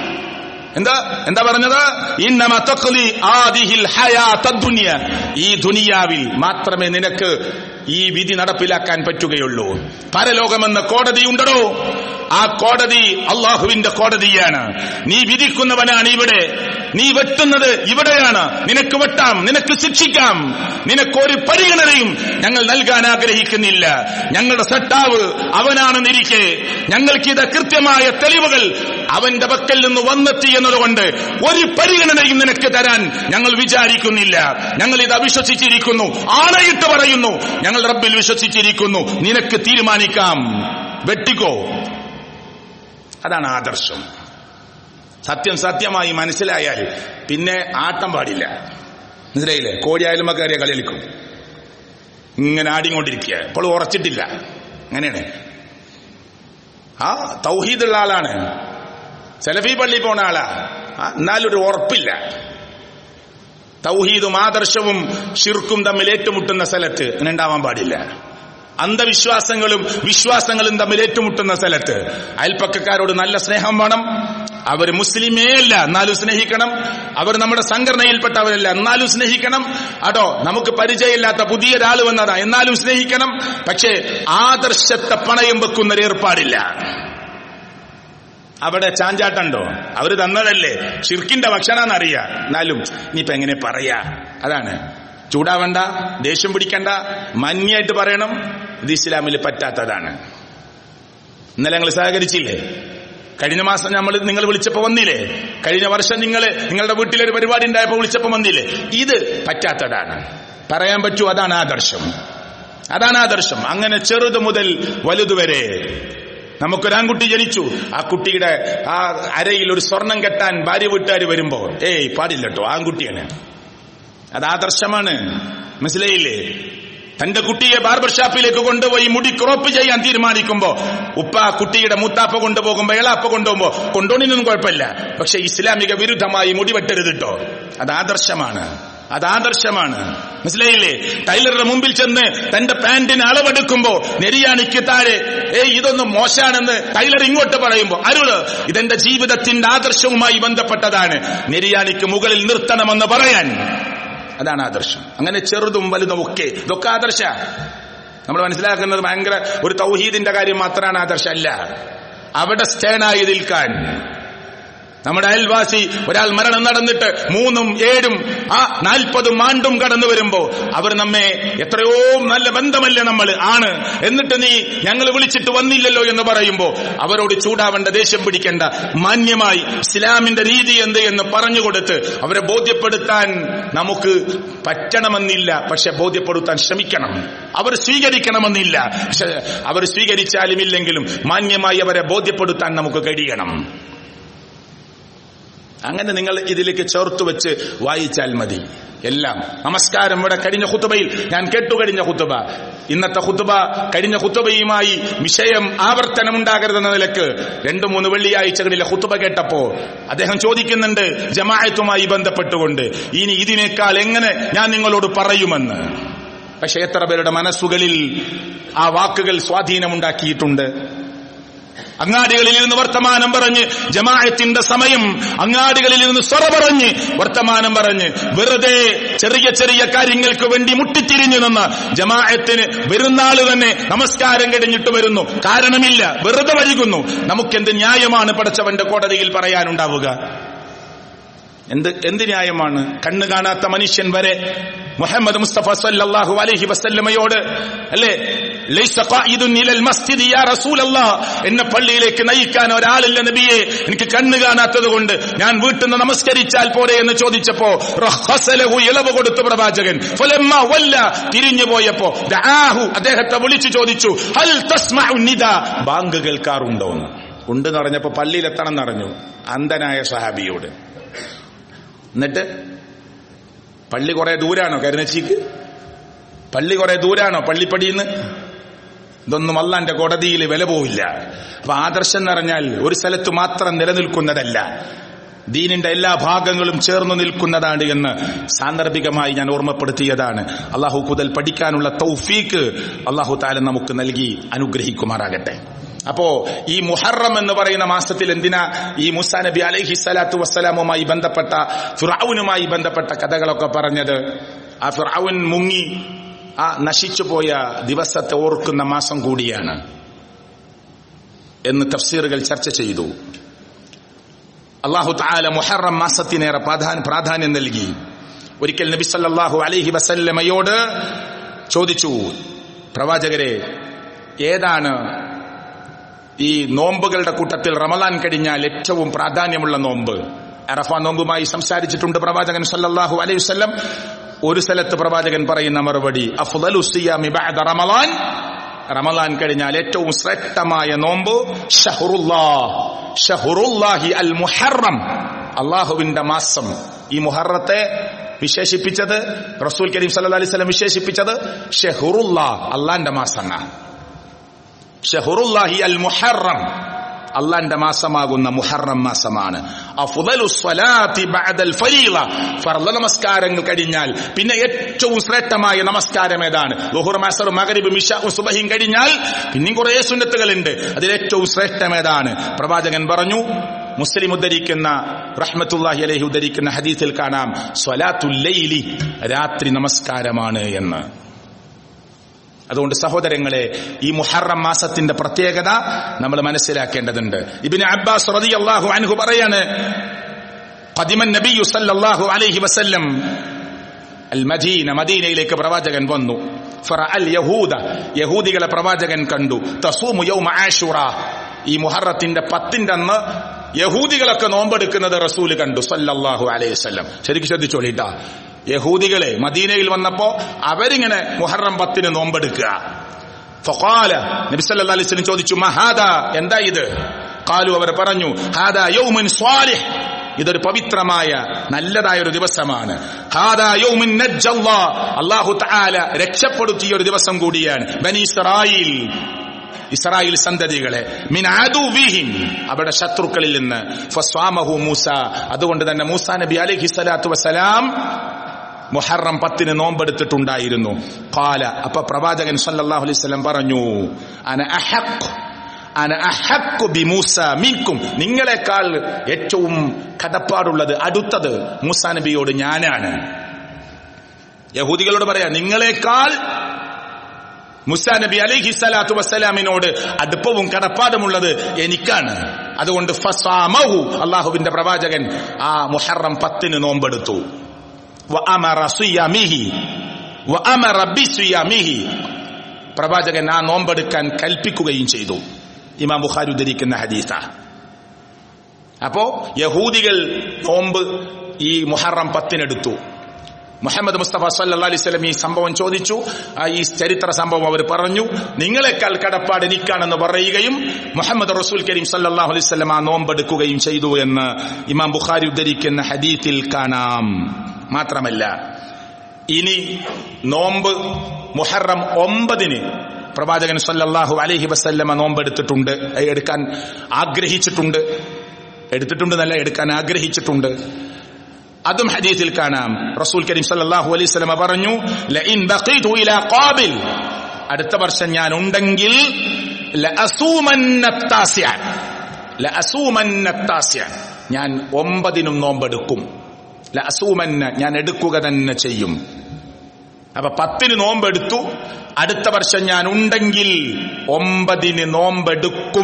എന്താ എന്താ പറഞ്ഞത് ഇന്നമ തഖ്ലി ആദിഹിൽ ഹയാത്ത ദുനിയ ഈ ദുനിയാവിൽ മാത്രമേ നിനക്ക് ഈ വിധി നടപ്പിലാക്കാൻ പറ്റുകയുള്ളൂ പരലോകമെന്ന കോടതി ഉണ്ടോ ആ കോടതി അള്ളാഹുവിന്റെ കോടതിയാണ് നീ വിധിക്കുന്നവനാണ് ഇവിടെ നീ വെട്ടുന്നത് ഇവിടെയാണ് നിനക്ക് വെട്ടാം നിനക്ക് ശിക്ഷിക്കാം നിനക്കൊരു പരിഗണനയും ഞങ്ങൾ നൽകാൻ ആഗ്രഹിക്കുന്നില്ല ഞങ്ങളുടെ സട്ടാവ് അവനാണെന്നിരിക്കെ ഞങ്ങൾക്കിത് കൃത്യമായ തെളിവുകൾ അവന്റെ പക്കൽ നിന്ന് വന്നെത്തി എന്നതുകൊണ്ട് ഒരു പരിഗണനയും നിനക്ക് തരാൻ ഞങ്ങൾ വിചാരിക്കുന്നില്ല ഞങ്ങൾ ഇത് അവിശ്വസിച്ചിരിക്കുന്നു ആണയിട്ട് പറയുന്നു ഞങ്ങൾ റബ്ബിൽ വിശ്വസിച്ചിരിക്കുന്നു നിനക്ക് തീരുമാനിക്കാം വെട്ടിക്കോ അതാണ് ആദർശം സത്യം സത്യമായി മനസ്സിലായാൽ പിന്നെ ആട്ടം പാടില്ല മനസ്സിലായില്ലേ കോഴിയായാലും കയറിയ കളി കളിക്കും ഇങ്ങനെ ആടിക്കൊണ്ടിരിക്കുക ഇപ്പോൾ ഉറച്ചിട്ടില്ല അങ്ങനെയാണ് ആ തൗഹീദുള്ള ആളാണ് സെലഫി പള്ളി പോണ ആളാ ആ, എന്നാലൊരു ഉറപ്പില്ല തൗഹീദും ആദർശവും ഷിർക്കും തമ്മിൽ ഏറ്റുമുട്ടുന്ന സ്ഥലത്ത് അങ്ങനെ ഉണ്ടാവാൻ പാടില്ല അന്ധവിശ്വാസങ്ങളും വിശ്വാസങ്ങളും തമ്മിൽ ഏറ്റുമുട്ടുന്ന സ്ഥലത്ത് അയൽപ്പക്കക്കാരോട് നല്ല സ്നേഹം വേണം അവർ മുസ്ലിമേ അല്ല എന്നാലും സ്നേഹിക്കണം അവർ നമ്മുടെ സംഘടനയിൽപ്പെട്ടവരല്ല എന്നാലും സ്നേഹിക്കണം അതോ നമുക്ക് പരിചയമില്ലാത്ത പുതിയൊരാൾ വന്നതാ എന്നാലും സ്നേഹിക്കണം പക്ഷേ ആദർശത്തെ പണയം വെക്കുന്ന ഒരു ഏർപ്പാടില്ല അവിടെ ചാഞ്ചാട്ടുണ്ടോ അവര് തന്നതല്ലേ ഷിർക്കിന്റെ ഭക്ഷണമെന്നറിയാ എന്നാലും ഇനിയിപ്പോ എങ്ങനെ പറയാ അതാണ് ചൂടാവണ്ട ദേഷ്യം പിടിക്കണ്ട മാന്യായിട്ട് പറയണം ഇത് ഇസ്ലാമിൽ പറ്റാത്തതാണ് ഇന്നലെ ഞങ്ങൾ സഹകരിച്ചില്ലേ കഴിഞ്ഞ മാസം നമ്മൾ നിങ്ങൾ വിളിച്ചപ്പോ വന്നില്ലേ കഴിഞ്ഞ വർഷം നിങ്ങൾ നിങ്ങളുടെ വീട്ടിലൊരു പരിപാടി ഉണ്ടായപ്പോ വിളിച്ചപ്പോ വന്നില്ലേ ഇത് പറ്റാത്തതാണ് പറയാൻ പറ്റൂ അതാണ് ആദർശം അതാണ് ആദർശം അങ്ങനെ ചെറുത് മുതൽ വലുതുവരെ നമുക്കൊരാൺകുട്ടി ജനിച്ചു ആ കുട്ടിയുടെ ആ അരയിൽ ഒരു സ്വർണം കെട്ടാൻ ഭാര്യ വീട്ടുകാർ വരുമ്പോ ഏയ് പാടില്ല കേട്ടോ ആൺകുട്ടിയാണ് അത് ആദർശമാണ് മനസ്സിലായില്ലേ തന്റെ കുട്ടിയെ ബാർബർ ഷാപ്പിലേക്ക് കൊണ്ടുപോയി മുടി ക്രോപ്പ് ചെയ്യാൻ തീരുമാനിക്കുമ്പോ ഉപ്പ കുട്ടിയുടെ മൂത്താപ്പ കൊണ്ടുപോകുമ്പോ എളാപ്പ കൊണ്ടുപോകുമ്പോ കൊണ്ടോണിനൊന്നും കുഴപ്പമില്ല പക്ഷെ ഇസ്ലാമിക വിരുദ്ധമായി മുടി വെട്ടരുത് കേട്ടോ അത് ആദർശമാണ് അത് ആദർശമാണ് മനസ്സിലായില്ലേ ടൈലറുടെ മുമ്പിൽ ചെന്ന് തന്റെ പാന്റിന് അളവെടുക്കുമ്പോ നെരിയാണിക്ക് താഴെ ഏ ഇതൊന്നും മോശാണെന്ന് ടൈലർ ഇങ്ങോട്ട് പറയുമ്പോ അരുള് ഇതെന്റെ ജീവിതത്തിന്റെ ആദർശവുമായി ബന്ധപ്പെട്ടതാണ് നെരിയാണിക്ക് മുകളിൽ നിർത്തണമെന്ന് പറയാൻ അതാണ് ആദർശം അങ്ങനെ ചെറുതും വലുതും ഒക്കെ ഇതൊക്കെ ആദർശ നമ്മൾ മനസ്സിലാക്കുന്നത് ഭയങ്കര ഒരു തൗഹീദിന്റെ കാര്യം മാത്രമാണ് ആദർശം അല്ല അവിടെ സ്റ്റേണായി നിൽക്കാൻ നമ്മുടെ അയൽവാസി ഒരാൾ മരണം നടന്നിട്ട് മൂന്നും ഏഴും ആ നാൽപ്പതും ആണ്ടും കടന്നു വരുമ്പോ അവർ നമ്മെ എത്രയോ നല്ല ബന്ധമല്ലേ നമ്മൾ ആണ് എന്നിട്ട് നീ ഞങ്ങൾ വിളിച്ചിട്ട് വന്നില്ലല്ലോ എന്ന് പറയുമ്പോ അവരോട് ചൂടാവേണ്ട ദേഷ്യം പിടിക്കേണ്ട മാന്യമായി ഇസ്ലാമിന്റെ രീതി എന്ത് എന്ന് പറഞ്ഞുകൊടുത്ത് അവരെ ബോധ്യപ്പെടുത്താൻ നമുക്ക് പറ്റണമെന്നില്ല പക്ഷെ ബോധ്യപ്പെടുത്താൻ ശ്രമിക്കണം അവർ സ്വീകരിക്കണമെന്നില്ല പക്ഷെ അവർ സ്വീകരിച്ചാലും ഇല്ലെങ്കിലും മാന്യമായി അവരെ ബോധ്യപ്പെടുത്താൻ നമുക്ക് കഴിയണം അങ്ങനെ നിങ്ങൾ ഇതിലേക്ക് ചേർത്ത് വെച്ച് വായിച്ചാൽ മതി എല്ലാം നമസ്കാരം ഇവിടെ കഴിഞ്ഞ ഹുത്തുബയിൽ ഞാൻ കേട്ടു കഴിഞ്ഞ ഹുത്തുബ ഇന്നത്തെ ഹുത്തുബ കഴിഞ്ഞ ഹുത്തുബയുമായി വിഷയം ആവർത്തനമുണ്ടാകരുതെന്ന നിലക്ക് രണ്ടു മൂന്ന് വെള്ളിയാഴ്ചകളിലെ ഹുത്തുബ കേട്ടപ്പോ അദ്ദേഹം ചോദിക്കുന്നുണ്ട് ജമാഅത്തുമായി ബന്ധപ്പെട്ടുകൊണ്ട് ഇനി ഇതിനേക്കാൾ എങ്ങനെ ഞാൻ നിങ്ങളോട് പറയുമെന്ന് പക്ഷെ എത്ര പേരുടെ മനസ്സുകളിൽ ആ വാക്കുകൾ സ്വാധീനമുണ്ടാക്കിയിട്ടുണ്ട് അങ്ങാടികളിൽ ഇരുന്ന് വർത്തമാനം പറഞ്ഞ് ജമാഅത്തിന്റെ സമയം അങ്ങാടികളിൽ ഇരുന്ന് സ്വറ പറഞ്ഞ് വർത്തമാനം പറഞ്ഞ് വെറുതെ ചെറിയ ചെറിയ കാര്യങ്ങൾക്ക് വേണ്ടി മുട്ടിത്തിരിഞ്ഞു നിന്ന് ജമാഅത്തിന് വരുന്നാള് തന്നെ നമസ്കാരം കഴിഞ്ഞിട്ട് വരുന്നു കാരണമില്ല വെറുതെ വൈകുന്നു നമുക്കെന്ത് ന്യായമാണ് പടച്ചവന്റെ കോടതിയിൽ പറയാനുണ്ടാവുക എന്ത് എന്ത് ന്യായമാണ് കണ്ണു കാണാത്ത മനുഷ്യൻ വരെ മുഹമ്മദ് മുസ്തഫ സല്ലല്ലാഹു അലൈഹി വസല്ലമയോട് അല്ലേ ലൈസ ഖായിദുൻ ഇലൽ മസ്ജിദ് യാ റസൂലല്ലാഹ് എന്നെ പള്ളിയിലേക്ക് നയിക്കാൻ ഒരാളില്ല നബിയെ എനിക്ക് കണ്ണു കാണാത്തത് കൊണ്ട് ഞാൻ വീട്ടിൽ നിന്ന് നമസ്കരിച്ചാൽ പോരെ എന്ന് ചോദിച്ചപ്പോ റഖസലഹു ഇളവ് കൊടുത്തു പ്രവാചകൻ ഫലമ്മ വല്ല തിരിഞ്ഞു പോയപ്പോ ദആഹു അദ്ദേഹത്തെ വിളിച്ചു ചോദിച്ചു ഹൽ തസ്മഉ നിദാ ബാങ്ക് കേൾക്കാറുണ്ടോ എന്ന് ഉണ്ട് എന്ന് പറഞ്ഞപ്പോ പള്ളിയിലെത്തണം എന്നറിഞ്ഞു അന്ധനായ സഹാബിയോട് എന്നിട്ട് പള്ളി കുറെ ദൂരാണോ കരുനച്ചിക്ക് പള്ളി കുറെ ദൂരാണോ പള്ളിപ്പടിയിൽ ഇതൊന്നും അള്ളാന്റെ കോടതിയിൽ വില പോവില്ല അപ്പൊ ആദർശം എന്ന് പറഞ്ഞാൽ ഒരു സ്ഥലത്ത് മാത്രം നിലനിൽക്കുന്നതല്ല ദീനിന്റെ എല്ലാ ഭാഗങ്ങളും ചേർന്ന് നിൽക്കുന്നതാണ് എന്ന് സാന്ദർഭികമായി ഞാൻ ഓർമ്മപ്പെടുത്തിയതാണ് അള്ളാഹു കുതൽ പഠിക്കാനുള്ള തൗഫീക്ക് അള്ളാഹു താല നമുക്ക് നൽകി അനുഗ്രഹിക്കുമാറാകട്ടെ അപ്പോ ഈ മുഹറം എന്ന് പറയുന്ന മാസത്തിൽ എന്തിനാ ഈ മുസാ നബി അലൈഹി സ്വലാത്തു വസ്സലാമുമായി ബന്ധപ്പെട്ട ഫിറൌനുമായി ബന്ധപ്പെട്ട കഥകളൊക്കെ പറഞ്ഞത് ആ ഫിറൌൻ മുങ്ങി ആ നശിച്ചുപോയ ദിവസത്തെ ഓർക്കുന്ന മാസം കൂടിയാണ് എന്ന് തഫ്സീറുകൾ ചർച്ച ചെയ്തു അള്ളാഹു താല മുഹറം മാസത്തിനേറെ പ്രാധാന്യം നൽകി ഒരിക്കൽ നബി സല്ലല്ലാഹു അലൈഹി വസല്ലമയോട് ചോദിച്ചു പ്രവാചകരെ ഏതാണ് ഈ നോമ്പുകളുടെ കൂട്ടത്തിൽ റമലാൻ കഴിഞ്ഞാൽ ഏറ്റവും പ്രാധാന്യമുള്ള നോമ്പ് അറഫ നോമ്പുമായി സംസാരിച്ചിട്ടുണ്ട് പ്രവാചകൻ സല്ലല്ലാഹു അലൈഹി വസല്ലം ഒരു സ്ഥലത്ത് പ്രവാചകൻ പറയുന്ന മറുപടി അഫ്ദലു സിയാമി ബഅദ റമലാൻ റമലാൻ കഴിഞ്ഞാൽ ഏറ്റവും ശ്രേഷ്ഠമായ നോമ്പ് ഷഹറുല്ലാഹ് ഷഹറുല്ലാഹി അൽ മുഹറം അള്ളാഹുവിന്റെ മാസം ഈ മുഹറത്തെ വിശേഷിപ്പിച്ചത് റസൂൽ കരീം സല്ലല്ലാഹു അലൈഹി വസല്ലം വിശേഷിപ്പിച്ചത് ഷഹറുല്ലാ അള്ളാന്റെ മാസം ഷഹറുല്ലാഹി അൽ മുഹറം അള്ളാന്റെ മാസമാകുന്ന മുഹറം മാസമാണ് അഫ്ളലു സ്വലാത്തി ബഅദൽ ഫരീള ഫർള നമസ്കാരങ്ങൾ കഴിഞ്ഞാൽ പിന്നെ ഏറ്റവും ശ്രേഷ്ഠമായ നമസ്കാരം ഏതാണ് ലുഹുർ മഅസർ മഗ്രിബ് മിശ സുബഹിയും കഴിഞ്ഞാൽ പിന്നെയും കുറേ സുന്നത്തുകളുണ്ട് അതിൽ ഏറ്റവും ശ്രേഷ്ഠം ഏതാണ് പ്രവാചകൻ പറഞ്ഞു മുസ്ലിം ഉദ്ധരിക്കുന്ന റഹ്മത്തുല്ലാഹി അലൈഹി ഉദ്ധരിക്കുന്ന ഹദീസിൽ കാണാം സ്വലാത്തുൽ ലൈലി രാത്രി നമസ്കാരമാണ് എന്ന് അതുകൊണ്ട് സഹോദരങ്ങളെ ഈ മുഹറം മാസത്തിന്റെ പ്രത്യേകത നമ്മൾ മനസ്സിലാക്കേണ്ടതുണ്ട് ഇബിന് അബ്ബാസ് റളിയല്ലാഹു അൻഹു പറയാണ് ഖദിമൻ നബിയു സല്ലല്ലാഹു അലൈഹി വസല്ലം അൽ മദീന മദീനയിലേക്ക് പ്രവാചകൻ വന്നു ഫറഅൽ യഹൂദ യഹൂദികളെ പ്രവാചകൻ കണ്ടു തസൂമു യൗമ ആശുറ ഈ മുഹറത്തിന്റെ പത്തിന്റെ അന്ന് യഹൂദികളൊക്കെ നോമ്പെടുക്കുന്നത് റസൂല് കണ്ടു സല്ലല്ലാഹു അലൈഹി വസല്ലം ശരിക്കും ശ്രദ്ധിച്ചോളിട്ടാ യഹൂദികളെ മദീനയിൽ വന്നപ്പോ അവരിങ്ങനെ മുഹറം പത്തിന് നോമ്പെടുക്കുക ഫഖാല നബി സല്ലല്ലാഹു അലൈഹി വസല്ലം ചോദിച്ചു മഹാദ എന്താ ഇത് കാലു അവർ പറഞ്ഞു ഹാദാ യൗമുൻ സ്വാലിഹ് ഇതൊരു പവിത്രമായ നല്ലതായ ഒരു ദിവസമാണ് ഹാദാ യൗമുൻ നജ്ജല്ലാ അല്ലാഹു തആല രക്ഷപ്പെടുത്തിയ ഒരു ദിവസം കൂടിയാണ് ബനി ഇസ്രായീൽ ഇസ്രായേൽ സന്തതികളെ മിൻ ആദുവിഹിം അവരുടെ ശത്രുക്കളിൽ നിന്ന് ഫസ്വാമഹു മൂസ അതുകൊണ്ട് തന്നെ മൂസ നബി അലൈഹി സ്വലാത്തു വസ്സലാം മുഹറം പത്തിന് നോമ്പെടുത്തിട്ടുണ്ടായിരുന്നു കാല അപ്പൊ പ്രവാചകൻ സല്ലല്ലാഹു അലൈഹി വസല്ലം പറഞ്ഞു അന അഹഖ് അന അഹഖു ബി മൂസ മിൻകും നിങ്ങളെക്കാൾ ഏറ്റവും കടപ്പാടുള്ളത് അടുത്തത് മൂസ നബിയോട് ഞാനാണ് യഹൂദികളോട് പറയാ നിങ്ങളെക്കാൾ മുസാ നബി അലൈഹി സ്വലാത്തു വസ്സലാമിനോട് അടുപ്പവും കടപ്പാടുമുള്ളത് എനിക്കാണ് അതുകൊണ്ട് ഫസാമഹു അള്ളാഹുവിന്റെ പ്രവാചകൻ ആ മുഹറം പത്തിന് നോമ്പെടുത്തു വഅമറ സുയാമിഹി വഅമറ ബിസുയാമിഹി പ്രവാചകൻ ആ നോമ്പെടുക്കാൻ കൽപ്പിക്കുകയും ചെയ്തു ഇമാം ബുഖാരി ഉദ്ധരിക്കുന്ന ഹദീസ അപ്പോ യഹൂദികൾ നോമ്പ് ഈ മുഹറം പത്തിനെടുത്തു മുഹമ്മദ് മുസ്തഫ സല്ലാ അലൈഹി സ്വലം ഈ സംഭവം ചോദിച്ചു ആ ഈ ചരിത്ര സംഭവം അവർ പറഞ്ഞു നിങ്ങളെക്കാൾ കടപ്പാട് എനിക്കാണെന്ന് പറയുകയും മുഹമ്മദ് റസൂൽ കരീം സല്ലാഹു അലൈഹി സ്വലം ആ നോമ്പെടുക്കുകയും ചെയ്തു എന്ന് ഇമാം ബുഖാരി ഉദ്ധരിക്കുന്ന ഹദീത്തിൽ കാണാം മാത്രമല്ല ഇനി നോമ്പ് മുഹറം ഒമ്പതിന് പ്രവാചകൻ സല്ലല്ലാഹു അലൈഹി വസല്ലമ നോമ്പെടുത്തിട്ടുണ്ട് എടുക്കാൻ ആഗ്രഹിച്ചിട്ടുണ്ട് എടുത്തിട്ടുണ്ട് എന്നല്ല എടുക്കാൻ ആഗ്രഹിച്ചിട്ടുണ്ട് അതും ഹദീസിൽ കാണാം റസൂൽ കരീം സല്ലല്ലാഹു അലൈഹി വസല്ലമ പറഞ്ഞു ലഇൻ ബഖീതു ഇലാ ഖാബിൽ അടുത്ത വർഷം ഞാൻ ഉണ്ടെങ്കിൽ ലഅസൂമന്ന താസിഅ ലഅസൂമന്ന താസിഅ ഞാൻ ഒമ്പതിനും നോമ്പെടുക്കും ലഅസൂമന്ന ഞാൻ എടുക്കുക തന്നെ ചെയ്യും അപ്പൊ പത്തിന് നോമ്പെടുത്തു അടുത്ത വർഷം ഞാൻ ഉണ്ടെങ്കിൽ ഒമ്പതിന് നോമ്പെടുക്കും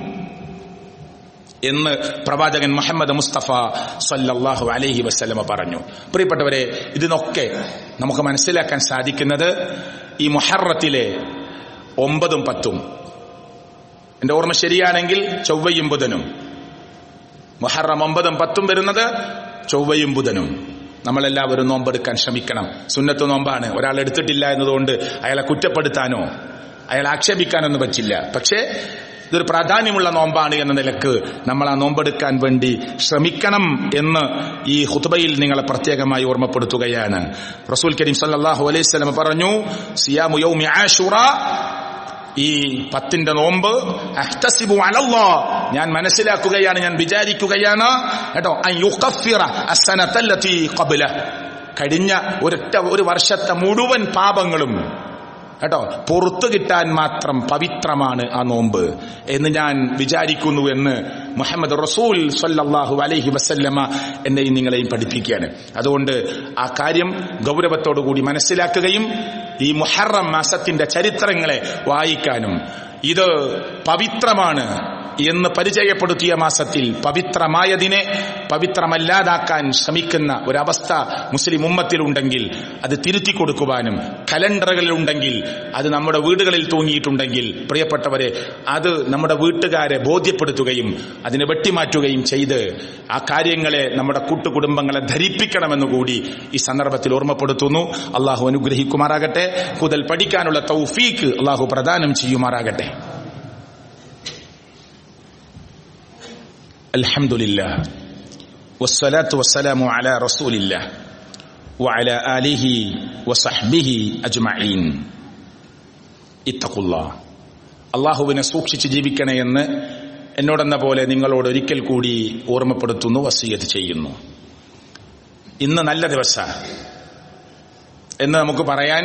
എന്ന് പ്രവാചകൻ മുഹമ്മദ് മുസ്തഫ സല്ലല്ലാഹു അലൈഹി വസ്ലമ പറഞ്ഞു പ്രിയപ്പെട്ടവരെ ഇതിനൊക്കെ നമുക്ക് മനസ്സിലാക്കാൻ സാധിക്കുന്നത് ഈ മുഹറത്തിലെ ഒമ്പതും പത്തും എന്റെ ഓർമ്മ ശരിയാണെങ്കിൽ ചൊവ്വയും ബുധനും മുഹറം ഒമ്പതും പത്തും വരുന്നത് ചൊവ്വയും ബുധനും നമ്മളെല്ലാവരും നോമ്പെടുക്കാൻ ശ്രമിക്കണം സുന്നത്ത് നോമ്പാണ് ഒരാൾ എടുത്തിട്ടില്ല എന്നതുകൊണ്ട് അയാളെ കുറ്റപ്പെടുത്താനോ അയാളെ ആക്ഷേപിക്കാനൊന്നും പറ്റില്ല പക്ഷേ ഇതൊരു പ്രാധാന്യമുള്ള നോമ്പാണ് എന്ന നിലക്ക് നമ്മൾ ആ നോമ്പെടുക്കാൻ വേണ്ടി ശ്രമിക്കണം എന്ന് ഈ ഹുതുബയിൽ നിങ്ങളെ പ്രത്യേകമായി ഓർമ്മപ്പെടുത്തുകയാണ് റസൂൽ കരീം സല്ലല്ലാഹു അലൈഹി സ്വലം പറഞ്ഞു സിയാമു യൗമി ആശുറ ഈ പത്തിന്റെ നോമ്പ് അഹ്തസിബു അലല്ലാ ഞാൻ മനസ്സിലാക്കുകയാണ് ഞാൻ വിചാരിക്കുകയാണ് കേട്ടോ അയ്യുഖഫിറ അസ്സനത്തല്ലത്തി ഖബ്ല കഴിഞ്ഞ ഒരൊറ്റ ഒരു വർഷത്തെ മുഴുവൻ പാപങ്ങളും കേട്ടോ പുറത്തു കിട്ടാൻ മാത്രം പവിത്രമാണ് ആ നോമ്പ് എന്ന് ഞാൻ വിചാരിക്കുന്നു എന്ന് മുഹമ്മദ് റസൂൽ സല്ലല്ലാഹു അലൈഹി വസല്ലമ എന്നെയും നിങ്ങളെയും പഠിപ്പിക്കുകയാണ് അതുകൊണ്ട് ആ കാര്യം ഗൗരവത്തോടു കൂടി മനസ്സിലാക്കുകയും ഈ മുഹറം മാസത്തിന്റെ ചരിത്രങ്ങളെ വായിക്കാനും ഇത് പവിത്രമാണ് എന്ന് പരിചയപ്പെടുത്തിയ മാസത്തിൽ പവിത്രമായതിനെ പവിത്രമല്ലാതാക്കാൻ ശ്രമിക്കുന്ന ഒരവസ്ഥ മുസ്ലിം ഉമ്മത്തിലുണ്ടെങ്കിൽ അത് തിരുത്തി കൊടുക്കുവാനും കലണ്ടറുകളിലുണ്ടെങ്കിൽ അത് നമ്മുടെ വീടുകളിൽ തൂങ്ങിയിട്ടുണ്ടെങ്കിൽ പ്രിയപ്പെട്ടവരെ അത് നമ്മുടെ വീട്ടുകാരെ ബോധ്യപ്പെടുത്തുകയും അതിനെ വെട്ടിമാറ്റുകയും ചെയ്ത് ആ കാര്യങ്ങളെ നമ്മുടെ കൂട്ടുകുടുംബങ്ങളെ ധരിപ്പിക്കണമെന്ന് കൂടി ഈ സന്ദർഭത്തിൽ ഓർമ്മപ്പെടുത്തുന്നു അള്ളാഹു അനുഗ്രഹിക്കുമാറാകട്ടെ കൂടുതൽ പഠിക്കാനുള്ള തൗഫീക്ക് അള്ളാഹു പ്രദാനം ചെയ്യുമാറാകട്ടെ الحمد لله والصلاة والسلام على رسول الله وعلى آله وصحبه أجمعين اتقوا الله അള്ളാഹുവിനെ സൂക്ഷിച്ച് ജീവിക്കണേ എന്ന് എന്നോടെന്ന പോലെ നിങ്ങളോട് ഒരിക്കൽ കൂടി ഓർമ്മപ്പെടുത്തുന്നു വസീയത്ത് ചെയ്യുന്നു ഇന്ന് നല്ല ദിവസ എന്ന് നമുക്ക് പറയാൻ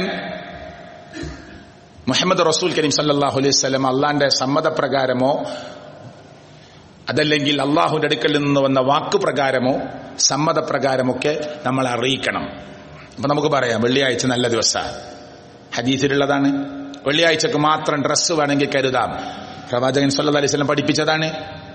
മുഹമ്മദ് റസൂൽ കരീം സല്ലാഹു അലൈഹി സ്വലം അള്ളാന്റെ സമ്മതപ്രകാരമോ അതല്ലെങ്കിൽ അള്ളാഹുന്റെ അടുക്കൽ നിന്ന് വന്ന വാക്കുപ്രകാരമോ സമ്മതപ്രകാരമൊക്കെ നമ്മൾ അറിയിക്കണം അപ്പൊ നമുക്ക് പറയാം വെള്ളിയാഴ്ച നല്ല ദിവസ ഹദീസിലുള്ളതാണ് വെള്ളിയാഴ്ചക്ക് മാത്രം ഡ്രസ്സ് വേണമെങ്കിൽ കരുതാം പ്രവാചകൻ സല്ലാ അലൈഹി സ്വലം പഠിപ്പിച്ചതാണ്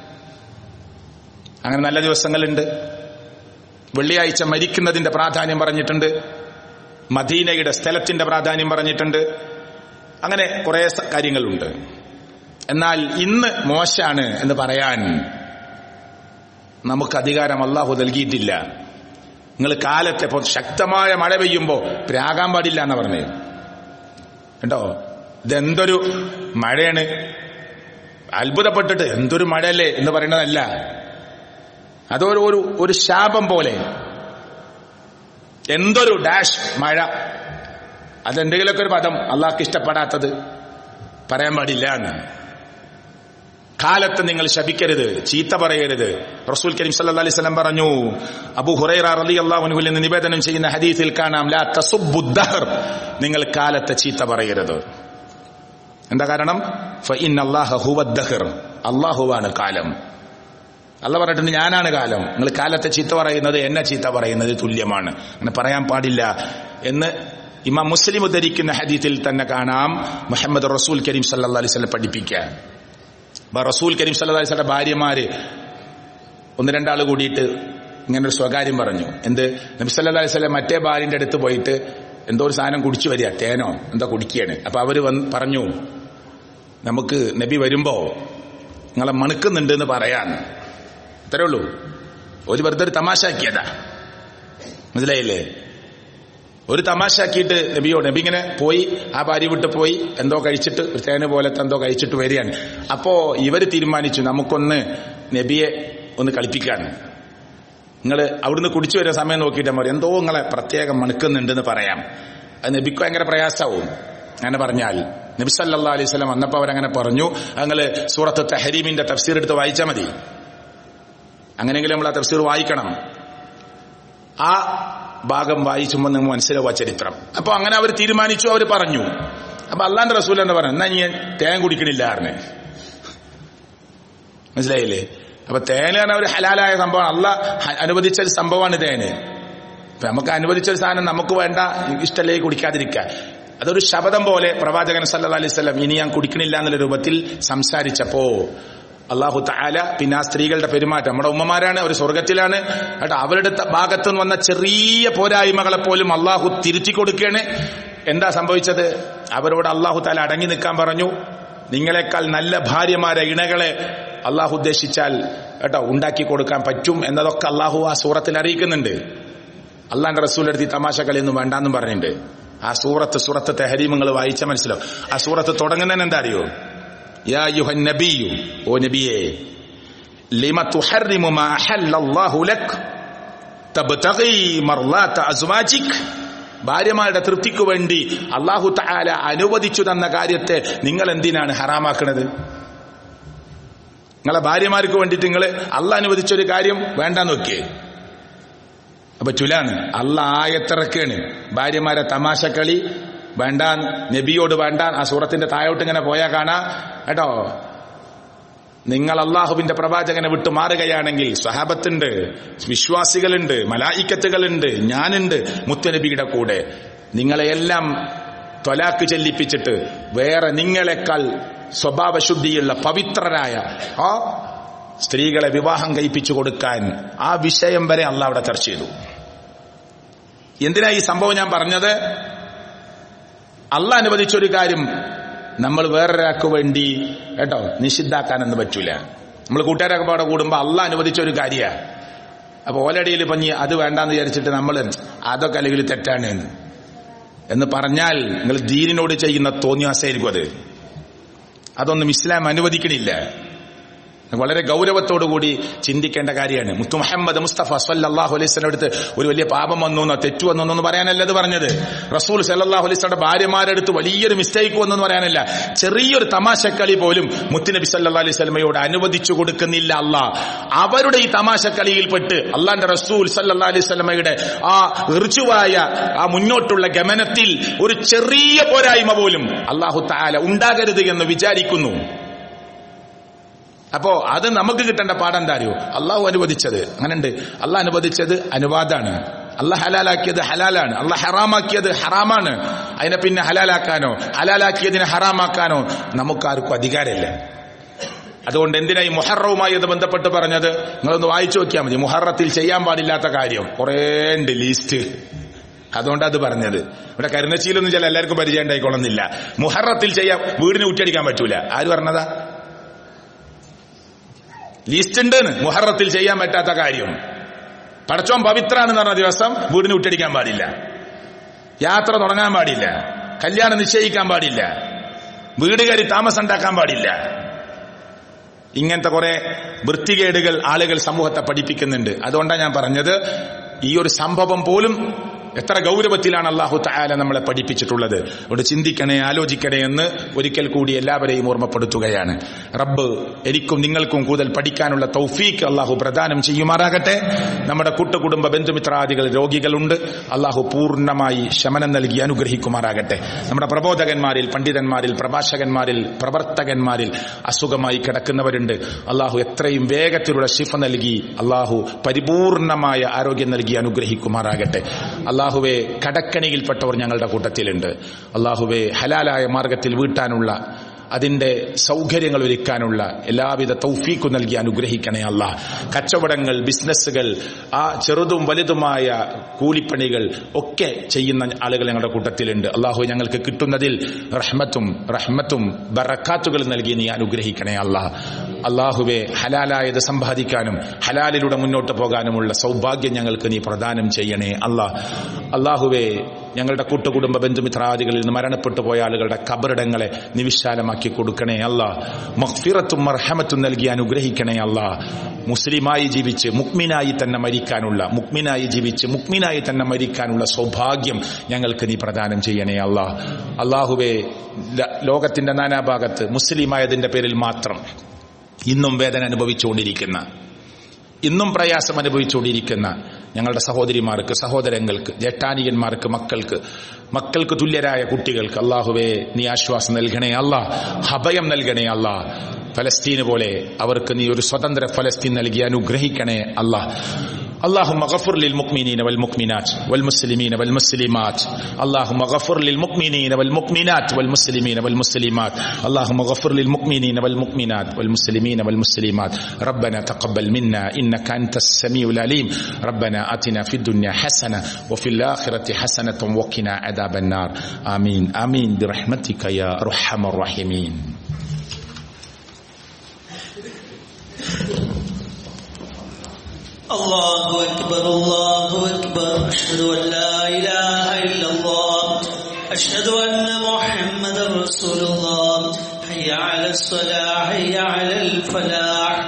അങ്ങനെ നല്ല ദിവസങ്ങളുണ്ട് വെള്ളിയാഴ്ച മരിക്കുന്നതിന്റെ പ്രാധാന്യം പറഞ്ഞിട്ടുണ്ട് മദീനയുടെ സ്ഥലത്തിന്റെ പ്രാധാന്യം പറഞ്ഞിട്ടുണ്ട് അങ്ങനെ കുറെ കാര്യങ്ങളുണ്ട് എന്നാൽ ഇന്ന് മോശാണ് എന്ന് പറയാൻ നമുക്ക് അധികാരം അള്ളാഹു നൽകിയിട്ടില്ല നിങ്ങൾ കാലത്തെ ഇപ്പൊ ശക്തമായ മഴ പെയ്യുമ്പോ പ്രാകാൻ പാടില്ല എന്ന് പറഞ്ഞേ കേട്ടോ ഇതെന്തൊരു മഴയാണ് അത്ഭുതപ്പെട്ടിട്ട് എന്തൊരു മഴയല്ലേ എന്ന് പറയുന്നതല്ല അതൊരു ഒരു ഒരു ശാപം പോലെ എന്തൊരു ഡാഷ് മഴ അതെന്തെങ്കിലുമൊക്കെ ഒരു പദം അള്ളാഹ്ക്ക് ഇഷ്ടപ്പെടാത്തത് പറയാൻ പാടില്ല എന്ന് കാലത്ത് നിങ്ങൾ ശപിക്കരുത് ചീത്ത പറയരുത് റസൂൽ കരീം സല്ലല്ലാഹു അലൈഹി വസല്ലം പറഞ്ഞു അബൂ ഹുറൈറ റളിയല്ലാഹു അൻഹു നിന്ന് നിവേദനം ചെയ്യുന്ന ഹദീസിൽ കാണാം ലാ തസുബ്ബുദ്ദഹർ നിങ്ങൾ കാലത്തെ ചീത്ത പറയരുത് എന്താ കാരണം ഫഇന്നല്ലാഹ ഹുവദ്ദഹർ അല്ലാഹുവാണ് കാലം അല്ല പറഞ്ഞിട്ടുണ്ട് ഞാനാണ് കാലം നിങ്ങൾ കാലത്തെ ചീത്ത പറയുന്നത് എന്നെ ചീത്ത പറയുന്നത് തുല്യമാണ് അങ്ങനെ പറയാൻ പാടില്ല എന്ന് ഇമാം മുസ്ലിം ഉദ്ധരിക്കുന്ന ഹദീത്തിൽ തന്നെ കാണാം മുഹമ്മദ് റസൂൽ കരീം സല്ലല്ലാഹു അലൈഹി വസല്ലം പഠിപ്പിക്കുക അപ്പൊ റസൂൽ കരീം സല്ലല്ലാഹു അലൈഹി വസല്ലം ഭാര്യമാര് ഒന്ന് രണ്ടാൾ കൂടിയിട്ട് ഇങ്ങനെ ഒരു സ്വകാര്യം പറഞ്ഞു എന്ത് നബി സല്ലല്ലാഹു അലൈഹി വസല്ലം മറ്റേ ഭാര്യന്റെ അടുത്ത് പോയിട്ട് എന്തോ ഒരു സാധനം കുടിച്ചു വരിക തേനോ എന്താ കുടിക്കുകയാണ് അപ്പൊ അവര് വന്ന് പറഞ്ഞു നമുക്ക് നബി വരുമ്പോ നിങ്ങളെ മണുക്കുന്നുണ്ട് എന്ന് പറയാന്ന് അത്രേ ഉള്ളൂ ഒരു വെറുതെ ഒരു തമാശാക്കിയതാ മനസ്സിലായില്ലേ ഒരു തമാശാക്കിയിട്ട് നബിയോ നബി ഇങ്ങനെ പോയി ആ ഭാര്യ വിട്ട് പോയി എന്തോ കഴിച്ചിട്ട് ഒരു തേന് പോലത്തെ എന്തോ കഴിച്ചിട്ട് വരികയാണ് അപ്പോ ഇവര് തീരുമാനിച്ചു നമുക്കൊന്ന് നബിയെ ഒന്ന് കളിപ്പിക്കാൻ നിങ്ങൾ അവിടുന്ന് കുടിച്ചു വരുന്ന സമയം നോക്കിയിട്ട് പറയും എന്തോ നിങ്ങളെ പ്രത്യേകം മണുക്കുന്നുണ്ടെന്ന് പറയാം അത് നബിക്ക് ഭയങ്കര പ്രയാസവും അങ്ങനെ പറഞ്ഞാൽ നബി സല്ലാ അലൈഹി സ്വലം വന്നപ്പോൾ അവരങ്ങനെ പറഞ്ഞു നിങ്ങൾ സൂറത്ത് തെഹരീമിന്റെ തഫ്സീർ എടുത്ത് വായിച്ചാൽ മതി അങ്ങനെയെങ്കിലും നമ്മൾ ആ തഫ്സീർ വായിക്കണം ആ ഭാഗം വായിച്ചുമ്പോൾ നിങ്ങൾ മനസ്സിലാവുക ചരിത്രം അപ്പൊ അങ്ങനെ അവർ തീരുമാനിച്ചു അവർ പറഞ്ഞു അപ്പൊ അള്ളാന്റെ റസൂൽ എന്താ പറഞ്ഞു എന്നാ ഞാൻ തേൻ കുടിക്കണില്ല ആറിന് മനസ്സിലായില്ലേ അപ്പൊ തേന് പറഞ്ഞ ഒരു ഹലാലായ സംഭവമാണ് അല്ല അനുവദിച്ച ഒരു സംഭവമാണ് തേന് അപ്പൊ നമുക്ക് അനുവദിച്ച ഒരു സാധനം നമുക്ക് വേണ്ട ഇഷ്ടല്ലേ കുടിക്കാതിരിക്കുക അതൊരു ശബദം പോലെ പ്രവാചകൻ സല്ലാ അലൈഹി സ്വലം ഇനി ഞാൻ കുടിക്കണില്ല എന്നുള്ള രൂപത്തിൽ സംസാരിച്ചപ്പോ അള്ളാഹു താല പിന്നെ ആ സ്ത്രീകളുടെ പെരുമാറ്റം നമ്മുടെ ഉമ്മമാരാണ് അവർ സ്വർഗത്തിലാണ് കേട്ടോ അവരുടെ ഭാഗത്തു നിന്ന് വന്ന ചെറിയ പോരായ്മകളെ പോലും അള്ളാഹു തിരുത്തി കൊടുക്കുകയാണ് എന്താ സംഭവിച്ചത് അവരോട് അള്ളാഹു താല അടങ്ങി നിൽക്കാൻ പറഞ്ഞു നിങ്ങളെക്കാൾ നല്ല ഭാര്യമാരെ ഇണകളെ അള്ളാഹു ഉദ്ദേശിച്ചാൽ കേട്ടോ ഉണ്ടാക്കി കൊടുക്കാൻ പറ്റും എന്നതൊക്കെ അള്ളാഹു ആ സൂറത്തിൽ അറിയിക്കുന്നുണ്ട് അള്ളാന്റെ റസൂലെടുത്ത് ഈ തമാശ കളിയൊന്നും വേണ്ടാന്നും പറഞ്ഞിട്ടുണ്ട് ആ സൂറത്ത് സൂറത്ത് തെഹരീമങ്ങൾ വായിച്ച മനസ്സിലാവും ആ സൂറത്ത് തുടങ്ങുന്നതിന് എന്താ അറിയോ യാ യുഹൻ നബിയു ഓ നബിയെ ലിമ തുഹർറിമു മാ അഹല്ലല്ലാഹു ലക് തബ്തഗി മർളാത അസ്വാജിക് ഭാര്യമാരുടെ തൃപ്തിക്കു വേണ്ടി അള്ളാഹു തആല അനുവദിച്ചു തന്ന കാര്യത്തെ നിങ്ങൾ എന്തിനാണ് ഹറാമാക്കുന്നത് നിങ്ങളെ ഭാര്യമാർക്ക് വേണ്ടിയിട്ട് നിങ്ങൾ അല്ല അനുവദിച്ച ഒരു കാര്യം വേണ്ടാന്ന് നോക്കിയേ അപ്പൊ ചുലാണ് അല്ല ആയത്തിറക്കാണ് ഭാര്യമാരെ തമാശക്കളി വേണ്ട നബിയോട് വേണ്ട ആ സൂറത്തിന്റെ തായോട്ട് ഇങ്ങനെ പോയാ കാണാ കേട്ടോ നിങ്ങൾ അള്ളാഹുവിന്റെ പ്രവാചകനെ വിട്ടു മാറുകയാണെങ്കിൽ സ്വഹാബത്തുണ്ട് വിശ്വാസികളുണ്ട് മലായിക്കത്തുകളുണ്ട് ഞാനുണ്ട് മുത്തനബിയുടെ കൂടെ നിങ്ങളെയെല്ലാം തൊലാക്ക് ചെല്ലിപ്പിച്ചിട്ട് വേറെ നിങ്ങളെക്കാൾ സ്വഭാവശുദ്ധിയുള്ള പവിത്രരായ ആ സ്ത്രീകളെ വിവാഹം കഴിപ്പിച്ചു കൊടുക്കാൻ ആ വിഷയം വരെ അല്ല അവിടെ ചർച്ച ചെയ്തു എന്തിനാ ഈ സംഭവം ഞാൻ പറഞ്ഞത് അല്ല അനുവദിച്ചൊരു കാര്യം നമ്മൾ വേറൊരാൾക്ക് വേണ്ടി കേട്ടോ നിഷിദ്ധാക്കാനൊന്നും പറ്റൂല നമ്മൾ കൂട്ടുകാരൊക്കെ പാടെ കൂടുമ്പോ അല്ല അനുവദിച്ച ഒരു കാര്യ അപ്പൊ ഓലടിയിൽ പഞ്ഞി അത് വേണ്ടാന്ന് വിചാരിച്ചിട്ട് നമ്മൾ അതൊക്കെ അല്ലെങ്കിൽ തെറ്റാണ് എന്ന് എന്ന് പറഞ്ഞാൽ നിങ്ങൾ ദീനിനോട് ചെയ്യുന്ന തോന്നിയാസായിരിക്കും അത് അതൊന്നും ഇസ്ലാം അനുവദിക്കണില്ല വളരെ ഗൗരവത്തോടുകൂടി ചിന്തിക്കേണ്ട കാര്യമാണ് മുത്തു മുഹമ്മദ് മുസ്തഫ സല്ലാഹു അലൈസ്ലിന്റെ അടുത്ത് ഒരു വലിയ പാപം വന്നു എന്നോ തെറ്റു വന്നു എന്നൊന്നും പറയാനല്ല ഇത് പറഞ്ഞത് റസൂൽ സല്ലാഹു അലൈസ്ലയുടെ ഭാര്യമാരെടുത്ത് വലിയൊരു മിസ്റ്റേക്ക് വന്നു എന്ന് പറയാനല്ല ചെറിയൊരു തമാശക്കളി പോലും മുത്തുനബി സല്ലാ അലൈഹി സ്വലമയോട് അനുവദിച്ചു കൊടുക്കുന്നില്ല അല്ല അവരുടെ ഈ തമാശക്കളിയിൽപ്പെട്ട് അള്ളാന്റെ റസൂൽ സല്ലാ അലൈഹി സ്വലമയുടെ ആ ഋചുവായ ആ മുന്നോട്ടുള്ള ഗമനത്തിൽ ഒരു ചെറിയ പോരായ്മ പോലും അള്ളാഹു താല ഉണ്ടാകരുത് എന്ന് വിചാരിക്കുന്നു അപ്പോ അത് നമുക്ക് കിട്ടേണ്ട പാഠം എന്താ അറിയോ അള്ളാഹു അനുവദിച്ചത് അങ്ങനെയുണ്ട് അള്ളാഹ് അനുവദിച്ചത് അനുവാദാണ് അള്ളാഹ് ഹലാലാക്കിയത് ഹലാലാണ് അള്ളാഹ് ഹറാമാക്കിയത് ഹറാമാണ് അതിനെ പിന്നെ ഹലാലാക്കാനോ ഹലാലാക്കിയതിനെ ഹറാമാക്കാനോ നമുക്കാർക്കും അധികാരമില്ല അതുകൊണ്ട് എന്തിനാ ഈ മുഹറവുമായി അത് ബന്ധപ്പെട്ട് പറഞ്ഞത് നിങ്ങളൊന്ന് വായിച്ചു നോക്കിയാൽ മതി മുഹറത്തിൽ ചെയ്യാൻ പാടില്ലാത്ത കാര്യം കുറേ ഉണ്ട് ലിസ്റ്റ് അതുകൊണ്ട് അത് പറഞ്ഞത് ഇവിടെ കരുണച്ചീലൊന്നും ചില എല്ലാവർക്കും പരിചയം ഉണ്ടായിക്കൊള്ളുന്നില്ല മുഹറത്തിൽ ചെയ്യാൻ വീടിന് ഊറ്റടിക്കാൻ പറ്റൂല ആര് പറഞ്ഞതാ ലിസ്റ്റ് ഉണ്ട് മുഹറത്തിൽ ചെയ്യാൻ പറ്റാത്ത കാര്യം പടച്ചോൻ പവിത്രാണെന്ന് പറഞ്ഞ ദിവസം വീടിന് വിട്ടടിക്കാൻ പാടില്ല യാത്ര തുടങ്ങാൻ പാടില്ല കല്യാണം നിശ്ചയിക്കാൻ പാടില്ല വീട് കയറി താമസം ഉണ്ടാക്കാൻ പാടില്ല ഇങ്ങനത്തെ കുറെ വൃത്തികേടുകൾ ആളുകൾ സമൂഹത്തെ പഠിപ്പിക്കുന്നുണ്ട് അതുകൊണ്ടാണ് ഞാൻ പറഞ്ഞത് ഈ ഒരു സംഭവം പോലും എത്ര ഗൗരവത്തിലാണ് അള്ളാഹു തായാല നമ്മളെ പഠിപ്പിച്ചിട്ടുള്ളത് അതുകൊണ്ട് ചിന്തിക്കണേ ആലോചിക്കണേ എന്ന് ഒരിക്കൽ കൂടി എല്ലാവരെയും ഓർമ്മപ്പെടുത്തുകയാണ് റബ്ബ് എനിക്കും നിങ്ങൾക്കും കൂടുതൽ പഠിക്കാനുള്ള തൗഫീക്ക് അള്ളാഹു പ്രദാനം ചെയ്യുമാറാകട്ടെ നമ്മുടെ കൂട്ടുകുടുംബ ബന്ധുമിത്രാദികൾ രോഗികളുണ്ട് അള്ളാഹു പൂർണ്ണമായി ശമനം നൽകി അനുഗ്രഹിക്കുമാറാകട്ടെ നമ്മുടെ പ്രബോധകന്മാരിൽ പണ്ഡിതന്മാരിൽ പ്രഭാഷകന്മാരിൽ പ്രവർത്തകന്മാരിൽ അസുഖമായി കിടക്കുന്നവരുണ്ട് അള്ളാഹു എത്രയും വേഗത്തിലുള്ള ശിഫ നൽകി അള്ളാഹു പരിപൂർണമായ ആരോഗ്യം നൽകി അനുഗ്രഹിക്കുമാറാകട്ടെ അള്ളാഹുവെ കടക്കണിയിൽപ്പെട്ടവർ ഞങ്ങളുടെ കൂട്ടത്തിലുണ്ട് അള്ളാഹുവെ ഹലാലായ മാർഗത്തിൽ വീട്ടാനുള്ള അതിന്റെ സൗകര്യങ്ങൾ ഒരുക്കാനുള്ള എല്ലാവിധ തൗഫീക്കും നൽകി അനുഗ്രഹിക്കണേ അല്ല കച്ചവടങ്ങൾ ബിസിനസ്സുകൾ ആ ചെറുതും വലുതുമായ കൂലിപ്പണികൾ ഒക്കെ ചെയ്യുന്ന ആളുകൾ ഞങ്ങളുടെ കൂട്ടത്തിലുണ്ട് അള്ളാഹു ഞങ്ങൾക്ക് കിട്ടുന്നതിൽ റഹ്മത്തും റഹ്മത്തും ബറക്കാത്തുകൾ നൽകി നീ അനുഗ്രഹിക്കണേ അല്ല അള്ളാഹുവെ ഹലാലായത് സമ്പാദിക്കാനും ഹലാലിലൂടെ മുന്നോട്ട് പോകാനുമുള്ള സൗഭാഗ്യം ഞങ്ങൾക്ക് നീ പ്രദാനം ചെയ്യണേ അല്ല അള്ളാഹുവെ ഞങ്ങളുടെ കൂട്ടുകുടുംബ ബന്ധുമിത്രാദികളിൽ നിന്ന് മരണപ്പെട്ടു പോയ ആളുകളുടെ കബറിടങ്ങളെ നിവിശാലമാക്കി കൊടുക്കണേ അല്ല മഹ്ഫിറത്തും മർഹമത്തും നൽകി അനുഗ്രഹിക്കണേ അല്ല മുസ്ലിമായി ജീവിച്ച് മുക്മിനായി തന്നെ മരിക്കാനുള്ള മുക്മിനായി ജീവിച്ച് മുക്മിനായി തന്നെ മരിക്കാനുള്ള സൗഭാഗ്യം ഞങ്ങൾക്ക് നീ പ്രദാനം ചെയ്യണേ അല്ല അള്ളാഹുവെ ലോകത്തിന്റെ നാനാഭാഗത്ത് മുസ്ലിമായതിന്റെ പേരിൽ മാത്രം ഇന്നും വേദന അനുഭവിച്ചുകൊണ്ടിരിക്കുന്ന ഇന്നും പ്രയാസം അനുഭവിച്ചുകൊണ്ടിരിക്കുന്ന ഞങ്ങളുടെ സഹോദരിമാർക്ക് സഹോദരങ്ങൾക്ക് ജേഷ്ഠാനിയന്മാർക്ക് മക്കൾക്ക് മക്കൾക്ക് തുല്യരായ കുട്ടികൾക്ക് അള്ളാഹുവേ നീ ആശ്വാസം നൽകണേ അല്ല അഭയം നൽകണേ അല്ല ഫലസ്തീന് പോലെ അവർക്ക് നീ ഒരു സ്വതന്ത്ര ഫലസ്തീൻ നൽകി അനുഗ്രഹിക്കണേ അല്ല اللهم غفر للمؤمنين والمؤمنات والمسلمين والمسلمات اللهم غفر للمؤمنين والمؤمنات والمسلمين والمسلمات اللهم غفر للمؤمنين والمؤمنات والمسلمين والمسلمات ربنا تقبل منا انك انت السميع العليم ربنا اتنا في الدنيا حسنه وفي الاخره حسنه وقنا عذاب النار امين امين برحمتك يا ارحم الراحمين الله أكبر الله أكبر أشهد أن لا إله إلا الله أشهد أن محمد رسول الله حي على الصلاة حي على الفلاح